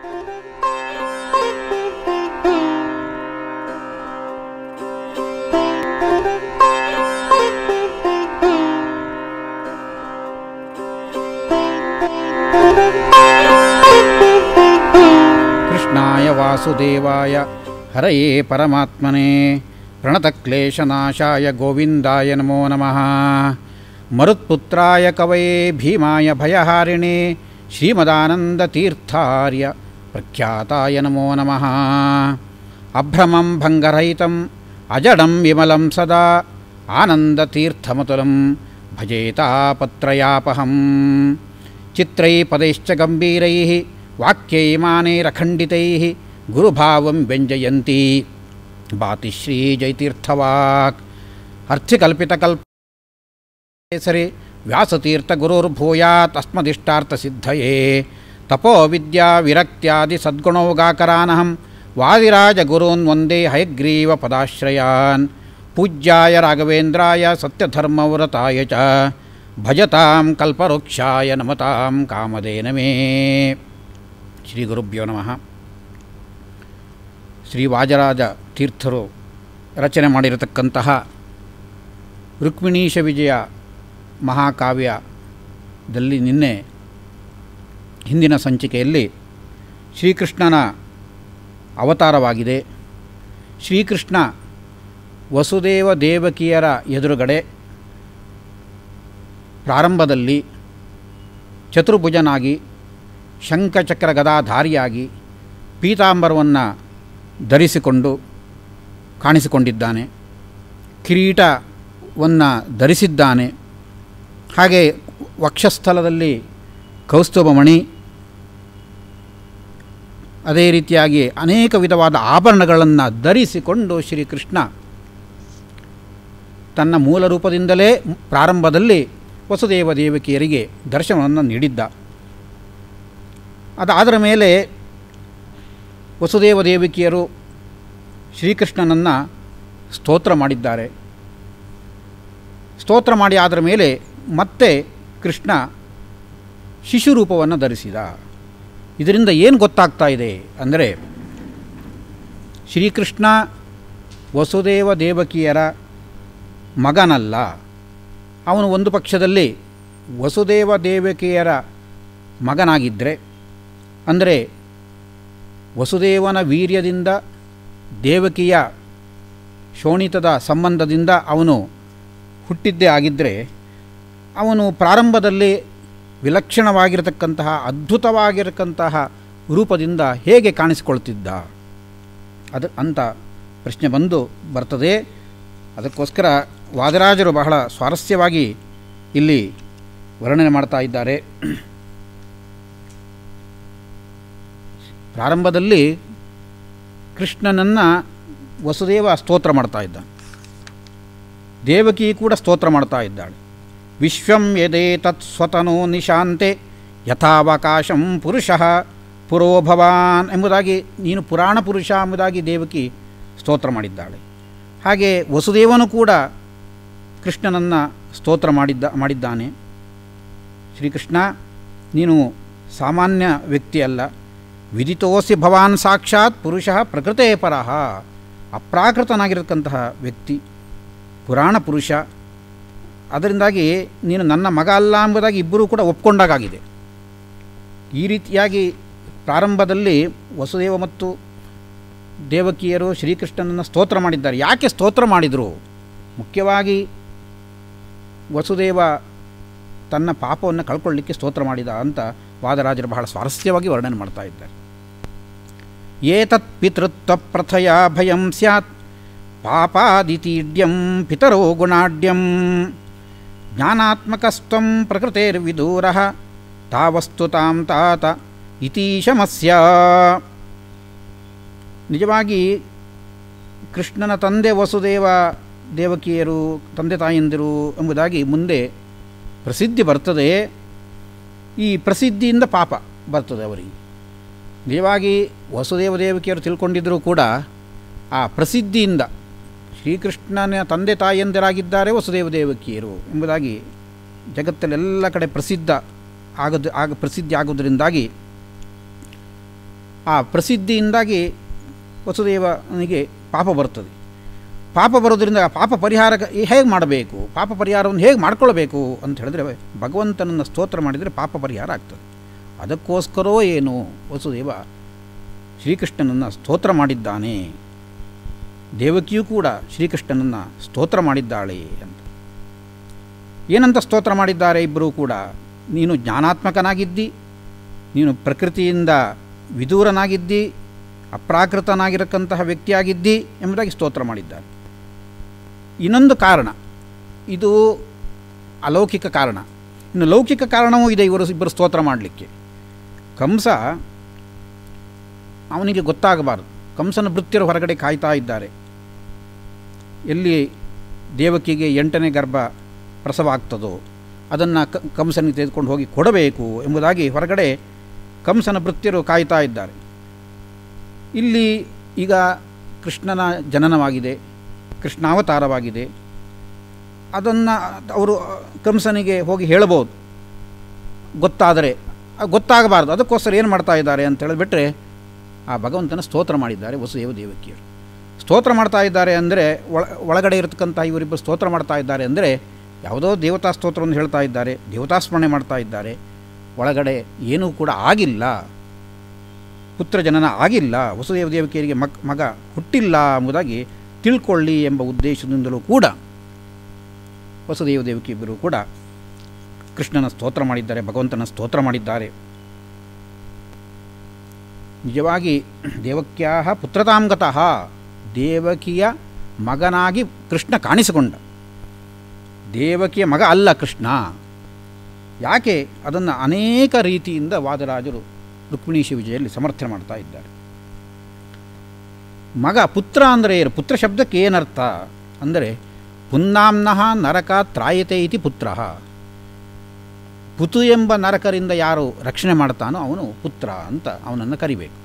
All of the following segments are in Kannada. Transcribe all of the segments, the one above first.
ಕೃಷ್ಣಾಯ ವಾಸುದೇವಾಯ ಹರಯೇ ಪರಮಾತ್ಮನೇ ಪ್ರಣತಕ್ಲೇಶನಾಶಾಯ ಗೋವಿಂದಾಯ ನಮೋ ನಮಃ ಮರುತ್ಪುತ್ರಾಯ ಕವಯೇ ಭೀಮಾಯ ಭಯಹಾರಿಣೇ ಶ್ರೀಮದಾನಂದತೀರ್ಥಾರ್ಯ ಪ್ರಖ್ಯಾತಾಯ ನಮೋ ನಮಃ ಅಭ್ರಮಂ ಭಂಗರಹಿತಂ ಅಜಡಂ ವಿಮಲಂ ಸದಾ ಆನಂದತೀರ್ಥಮತುಲಂ ಭಜೇತಾಪತ್ರಯಾಪಹಂ ಚಿತ್ರೈ ಪದೈಶ್ಚ ಗಂಭೀರೈಃ ವಾಕ್ಯೈಮಾನೈರಖಂಡಿತೈಃ ಗುರುಭಾವಂ ವ್ಯಂಜಯಂತಿ ಭಾತಿ ಶ್ರೀ ಜಯತೀರ್ಥವಾಕ್ ಅರ್ಥಿಕಲ್ಪಿತಕಲ್ಪ ಸರಿ ವ್ಯಾಸತೀರ್ಥ ಗುರುರ್ಭೂಯಾತ್ ಅಸ್ಮದಿಷ್ಟಾರ್ಥಸಿದ್ಧಯೇ ತಪೋ ವಿದ್ಯಾ ವಿರಕ್ತ್ಯಾದಿ ಸದ್ಗುಣೌಗಾಕರಾನಹಂ ವಾದಿರಾಜ ಗುರೂನ್ ವಂದೇ ಹಯಗ್ರೀವ ಪದಾಶ್ರಯಾನ್ ಪೂಜ್ಯಾಯ ರಾಘವೇಂದ್ರಾಯ ಸತ್ಯಧರ್ಮವ್ರತಾಯ ಚ ಭಜತಾಂ ಕಲ್ಪವೃಕ್ಷಾಯ ನಮತಾಂ ಕಾಮಧೇನವೇ ಶ್ರೀ ಗುರುಭ್ಯೋ ನಮಃ ಶ್ರೀ ವಾಜರಾಜ ತೀರ್ಥರು ರಚನೆ ಮಾಡಿರತಕ್ಕಂತಹ ರುಕ್ಮಿಣೀಶ ವಿಜಯ ಮಹಾಕಾವ್ಯದಲ್ಲಿ ನಿನ್ನೆ ಹಿಂದಿನ ಸಂಚಿಕೆಯಲ್ಲಿ ಶ್ರೀಕೃಷ್ಣನ ಅವತಾರವಾಗಿದೆ ಶ್ರೀಕೃಷ್ಣ ವಸುದೇವ ದೇವಕಿಯರ ಎದುರುಗಡೆ ಪ್ರಾರಂಭದಲ್ಲಿ ಚತುರ್ಭುಜನಾಗಿ ಶಂಖಚಕ್ರ ಗದಾಧಾರಿಯಾಗಿ ಪೀತಾಂಬರವನ್ನು ಧರಿಸಿಕೊಂಡು ಕಾಣಿಸಿಕೊಂಡಿದ್ದಾನೆ ಕಿರೀಟವನ್ನು ಧರಿಸಿದ್ದಾನೆ ಹಾಗೆ ವಕ್ಷಸ್ಥಲದಲ್ಲಿ ಕೌಸ್ತುಭಮಣಿ ಅದೇ ರೀತಿಯಾಗಿ ಅನೇಕ ವಿಧವಾದ ಆಭರಣಗಳನ್ನು ಧರಿಸಿಕೊಂಡು ಶ್ರೀಕೃಷ್ಣ ತನ್ನ ಮೂಲ ರೂಪದಿಂದಲೇ ಪ್ರಾರಂಭದಲ್ಲಿ ವಸುದೇವ ದೇವಕಿಯರಿಗೆ ದರ್ಶನವನ್ನು ನೀಡಿದ್ದ ಅದಾದರ ಮೇಲೆ ವಸುದೇವ ದೇವಕಿಯರು ಶ್ರೀಕೃಷ್ಣನನ್ನು ಸ್ತೋತ್ರ ಮಾಡಿದ್ದಾರೆ ಸ್ತೋತ್ರ ಮಾಡಿ ಆದರ ಮೇಲೆ ಮತ್ತೆ ಕೃಷ್ಣ ಶಿಶುರೂಪವನ್ನು ಧರಿಸಿದ ಇದರಿಂದ ಏನು ಗೊತ್ತಾಗ್ತಾ ಇದೆ ಅಂದರೆ ಶ್ರೀಕೃಷ್ಣ ವಸುದೇವ ದೇವಕಿಯರ ಮಗನಲ್ಲ ಅವನು ಒಂದು ಪಕ್ಷದಲ್ಲಿ ವಸುದೇವ ದೇವಕಿಯರ ಮಗನಾಗಿದ್ದರೆ ಅಂದರೆ ವಸುದೇವನ ವೀರ್ಯದಿಂದ ದೇವಕಿಯ ಶೋಣಿತದ ಸಂಬಂಧದಿಂದ ಅವನು ಹುಟ್ಟಿದ್ದೇ ಆಗಿದ್ದರೆ ಅವನು ಪ್ರಾರಂಭದಲ್ಲಿ ವಿಲಕ್ಷಣವಾಗಿರತಕ್ಕಂತಹ ಅದ್ಭುತವಾಗಿರತಕ್ಕಂತಹ ರೂಪದಿಂದ ಹೇಗೆ ಕಾಣಿಸಿಕೊಳ್ತಿದ್ದ ಅದು ಅಂತ ಪ್ರಶ್ನೆ ಬಂದು ಬರ್ತದೆ ಅದಕ್ಕೋಸ್ಕರ ವಾದರಾಜರು ಬಹಳ ಸ್ವಾರಸ್ಯವಾಗಿ ಇಲ್ಲಿ ವರ್ಣನೆ ಮಾಡ್ತಾ ಇದ್ದಾರೆ ಪ್ರಾರಂಭದಲ್ಲಿ ಕೃಷ್ಣನನ್ನು ವಸುದೇವ ಸ್ತೋತ್ರ ಮಾಡ್ತಾ ಇದ್ದ ದೇವಕಿ ಕೂಡ ಸ್ತೋತ್ರ ಮಾಡ್ತಾ ಇದ್ದಾಳೆ ವಿಶ್ವಂ ಯದೇ ತತ್ ಸ್ವತನೋ ನಿಶಾಂತೆ ಯಥಾವಕಾಶಂ ಪುರುಷಃ ಪುರೋಭವಾನ್ ಎಂಬುದಾಗಿ ನೀನು ಪುರಾಣ ಪುರುಷ ಎಂಬುದಾಗಿ ದೇವಕಿ ಸ್ತೋತ್ರ ಮಾಡಿದ್ದಾಳೆ ಹಾಗೆ ವಸುದೇವನು ಕೂಡ ಕೃಷ್ಣನನ್ನು ಸ್ತೋತ್ರ ಮಾಡಿದ್ದ ಮಾಡಿದ್ದಾನೆ ಶ್ರೀಕೃಷ್ಣ ನೀನು ಸಾಮಾನ್ಯ ವ್ಯಕ್ತಿಯಲ್ಲ ವಿದಿತೋಸಿ ಭವಾನ್ ಸಾಕ್ಷಾತ್ ಪುರುಷ ಪ್ರಕೃತೇ ಪರಃ ಅಪ್ರಾಕೃತನಾಗಿರತಕ್ಕಂತಹ ವ್ಯಕ್ತಿ ಪುರಾಣ ಪುರುಷ ಅದರಿಂದಾಗಿ ನೀನು ನನ್ನ ಮಗ ಅಲ್ಲ ಎಂಬುದಾಗಿ ಇಬ್ಬರೂ ಕೂಡ ಒಪ್ಕೊಂಡಾಗಿದೆ ಈ ರೀತಿಯಾಗಿ ಪ್ರಾರಂಭದಲ್ಲಿ ವಸುದೇವ ಮತ್ತು ದೇವಕಿಯರು ಶ್ರೀಕೃಷ್ಣನನ್ನು ಸ್ತೋತ್ರ ಮಾಡಿದ್ದಾರೆ ಯಾಕೆ ಸ್ತೋತ್ರ ಮಾಡಿದರು ಮುಖ್ಯವಾಗಿ ವಸುದೇವ ತನ್ನ ಪಾಪವನ್ನು ಕಳ್ಕೊಳ್ಳಿಕ್ಕೆ ಸ್ತೋತ್ರ ಮಾಡಿದ ಅಂತ ವಾದರಾಜರು ಬಹಳ ಸ್ವಾರಸ್ಯವಾಗಿ ವರ್ಣನೆ ಮಾಡ್ತಾ ಇದ್ದಾರೆ ಏತತ್ ಪಿತೃತ್ವ ಪ್ರಥಯ ಭಯಂ ಸ್ಯಾತ್ ಪಾಪಾದಿತೀಡ್ಯಂ ಪಿತರೋ ಗುಣಾಢ್ಯಂ ಜ್ಞಾನಾತ್ಮಕಸ್ತ್ವಂ ಪ್ರಕೃತಿರ್ವಿದೂರ ತಾವಸ್ತು ತಾಂ ತಾತ ಇತೀಶಮಸ್ಯ ನಿಜವಾಗಿ ಕೃಷ್ಣನ ತಂದೆ ವಸುದೇವ ದೇವಕಿಯರು ತಂದೆ ತಾಯಂದಿರು ಎಂಬುದಾಗಿ ಮುಂದೆ ಪ್ರಸಿದ್ಧಿ ಬರ್ತದೆ ಈ ಪ್ರಸಿದ್ಧಿಯಿಂದ ಪಾಪ ಬರ್ತದೆ ಅವರಿಗೆ ನಿಜವಾಗಿ ವಸುದೇವ ದೇವಕಿಯರು ತಿಳ್ಕೊಂಡಿದ್ದರೂ ಕೂಡ ಆ ಪ್ರಸಿದ್ಧಿಯಿಂದ ಶ್ರೀಕೃಷ್ಣನ ತಂದೆ ತಾಯಂದಿರಾಗಿದ್ದಾರೆ ವಸುದೇವ ದೇವಕಿಯರು ಎಂಬುದಾಗಿ ಜಗತ್ತಲ್ಲೆಲ್ಲ ಕಡೆ ಪ್ರಸಿದ್ಧ ಆಗೋದು ಆಗ ಪ್ರಸಿದ್ಧಿ ಆಗೋದ್ರಿಂದಾಗಿ ಆ ಪ್ರಸಿದ್ಧಿಯಿಂದಾಗಿ ವಸುದೇವನಿಗೆ ಪಾಪ ಬರ್ತದೆ ಪಾಪ ಬರೋದ್ರಿಂದ ಆ ಪಾಪ ಪರಿಹಾರ ಹೇಗೆ ಮಾಡಬೇಕು ಪಾಪ ಪರಿಹಾರವನ್ನು ಹೇಗೆ ಮಾಡ್ಕೊಳ್ಬೇಕು ಅಂತ ಹೇಳಿದ್ರೆ ಭಗವಂತನನ್ನು ಸ್ತೋತ್ರ ಮಾಡಿದರೆ ಪಾಪ ಪರಿಹಾರ ಆಗ್ತದೆ ಅದಕ್ಕೋಸ್ಕರವೋ ಏನು ವಸುದೇವ ಶ್ರೀಕೃಷ್ಣನನ್ನು ಸ್ತೋತ್ರ ಮಾಡಿದ್ದಾನೆ ದೇವಕಿಯೂ ಕೂಡ ಶ್ರೀಕೃಷ್ಣನನ್ನು ಸ್ತೋತ್ರ ಮಾಡಿದ್ದಾಳೆ ಅಂತ ಏನಂತ ಸ್ತೋತ್ರ ಮಾಡಿದ್ದಾರೆ ಇಬ್ಬರೂ ಕೂಡ ನೀನು ಜ್ಞಾನಾತ್ಮಕನಾಗಿದ್ದಿ ನೀನು ಪ್ರಕೃತಿಯಿಂದ ವಿದೂರನಾಗಿದ್ದಿ ಅಪ್ರಾಕೃತನಾಗಿರಕ್ಕಂತಹ ವ್ಯಕ್ತಿಯಾಗಿದ್ದಿ ಎಂಬುದಾಗಿ ಸ್ತೋತ್ರ ಮಾಡಿದ್ದಾರೆ ಇನ್ನೊಂದು ಕಾರಣ ಇದು ಅಲೌಕಿಕ ಕಾರಣ ಇನ್ನು ಲೌಕಿಕ ಕಾರಣವೂ ಇದೆ ಇವರು ಇಬ್ಬರು ಸ್ತೋತ್ರ ಮಾಡಲಿಕ್ಕೆ ಕಂಸ ಅವನಿಗೆ ಗೊತ್ತಾಗಬಾರದು ಕಂಸನ ಭೃತ್ಯರು ಹೊರಗಡೆ ಕಾಯ್ತಾ ಇದ್ದಾರೆ ಎಲ್ಲಿ ದೇವಕಿಗೆ ಎಂಟನೇ ಗರ್ಭ ಪ್ರಸವ ಆಗ್ತದೋ ಅದನ್ನು ಕ ಕಂಸನಿಗೆ ತೆಗೆದುಕೊಂಡು ಹೋಗಿ ಕೊಡಬೇಕು ಎಂಬುದಾಗಿ ಹೊರಗಡೆ ಕಂಸನ ಭೃತ್ಯರು ಕಾಯ್ತಾ ಇದ್ದಾರೆ ಇಲ್ಲಿ ಈಗ ಕೃಷ್ಣನ ಜನನವಾಗಿದೆ ಕೃಷ್ಣಾವತಾರವಾಗಿದೆ ಅದನ್ನು ಅವರು ಕಂಸನಿಗೆ ಹೋಗಿ ಹೇಳಬಹುದು ಗೊತ್ತಾದರೆ ಗೊತ್ತಾಗಬಾರ್ದು ಅದಕ್ಕೋಸ್ಕರ ಏನು ಮಾಡ್ತಾ ಇದ್ದಾರೆ ಅಂತ ಹೇಳಿಬಿಟ್ರೆ ಆ ಭಗವಂತನ ಸ್ತೋತ್ರ ಮಾಡಿದ್ದಾರೆ ವಸುದೇವ ದೇವಕಿಯರು ಸ್ತೋತ್ರ ಮಾಡ್ತಾ ಇದ್ದಾರೆ ಅಂದರೆ ಒಳ ಒಳಗಡೆ ಇರತಕ್ಕಂಥ ಇವರಿಬ್ಬರು ಸ್ತೋತ್ರ ಮಾಡ್ತಾ ಇದ್ದಾರೆ ಅಂದರೆ ಯಾವುದೋ ದೇವತಾ ಸ್ತೋತ್ರವನ್ನು ಹೇಳ್ತಾ ಇದ್ದಾರೆ ದೇವತಾಸ್ಮರಣೆ ಮಾಡ್ತಾ ಇದ್ದಾರೆ ಒಳಗಡೆ ಏನೂ ಕೂಡ ಆಗಿಲ್ಲ ಪುತ್ರ ಜನನ ಆಗಿಲ್ಲ ವಸುದೇವ ದೇವಕಿಯರಿಗೆ ಮಕ್ ಮಗ ಹುಟ್ಟಿಲ್ಲ ಎಂಬುದಾಗಿ ತಿಳ್ಕೊಳ್ಳಿ ಎಂಬ ಉದ್ದೇಶದಿಂದಲೂ ಕೂಡ ವಸುದೇವ ದೇವಕಿ ಇಬ್ಬರು ಕೂಡ ಕೃಷ್ಣನ ಸ್ತೋತ್ರ ಮಾಡಿದ್ದಾರೆ ಭಗವಂತನ ಸ್ತೋತ್ರ ಮಾಡಿದ್ದಾರೆ ನಿಜವಾಗಿ ದೇವಕ್ಯಾ ಪುತ್ರತಾಂಗತಃ ದೇವಕಿಯ ಮಗನಾಗಿ ಕೃಷ್ಣ ಕಾಣಿಸಿಕೊಂಡ ದೇವಕಿಯ ಮಗ ಅಲ್ಲ ಕೃಷ್ಣ ಯಾಕೆ ಅದನ್ನು ಅನೇಕ ರೀತಿಯಿಂದ ವಾದರಾಜರು ರುಕ್ಮಿಣೀಶ ವಿಜಯಲ್ಲಿ ಸಮರ್ಥನೆ ಮಾಡ್ತಾ ಇದ್ದಾರೆ ಮಗ ಪುತ್ರ ಅಂದರೆ ಏನು ಪುತ್ರ ಶಬ್ದಕ್ಕೆ ಏನರ್ಥ ಅಂದರೆ ಪುನ್ನಾಂನಃ ನರಕ ತ್ರಾಯತೆ ಇತಿ ಪುತ್ರ ಪುತು ಎಂಬ ನರಕರಿಂದ ಯಾರು ರಕ್ಷಣೆ ಮಾಡ್ತಾನೋ ಅವನು ಪುತ್ರ ಅಂತ ಅವನನ್ನು ಕರಿಬೇಕು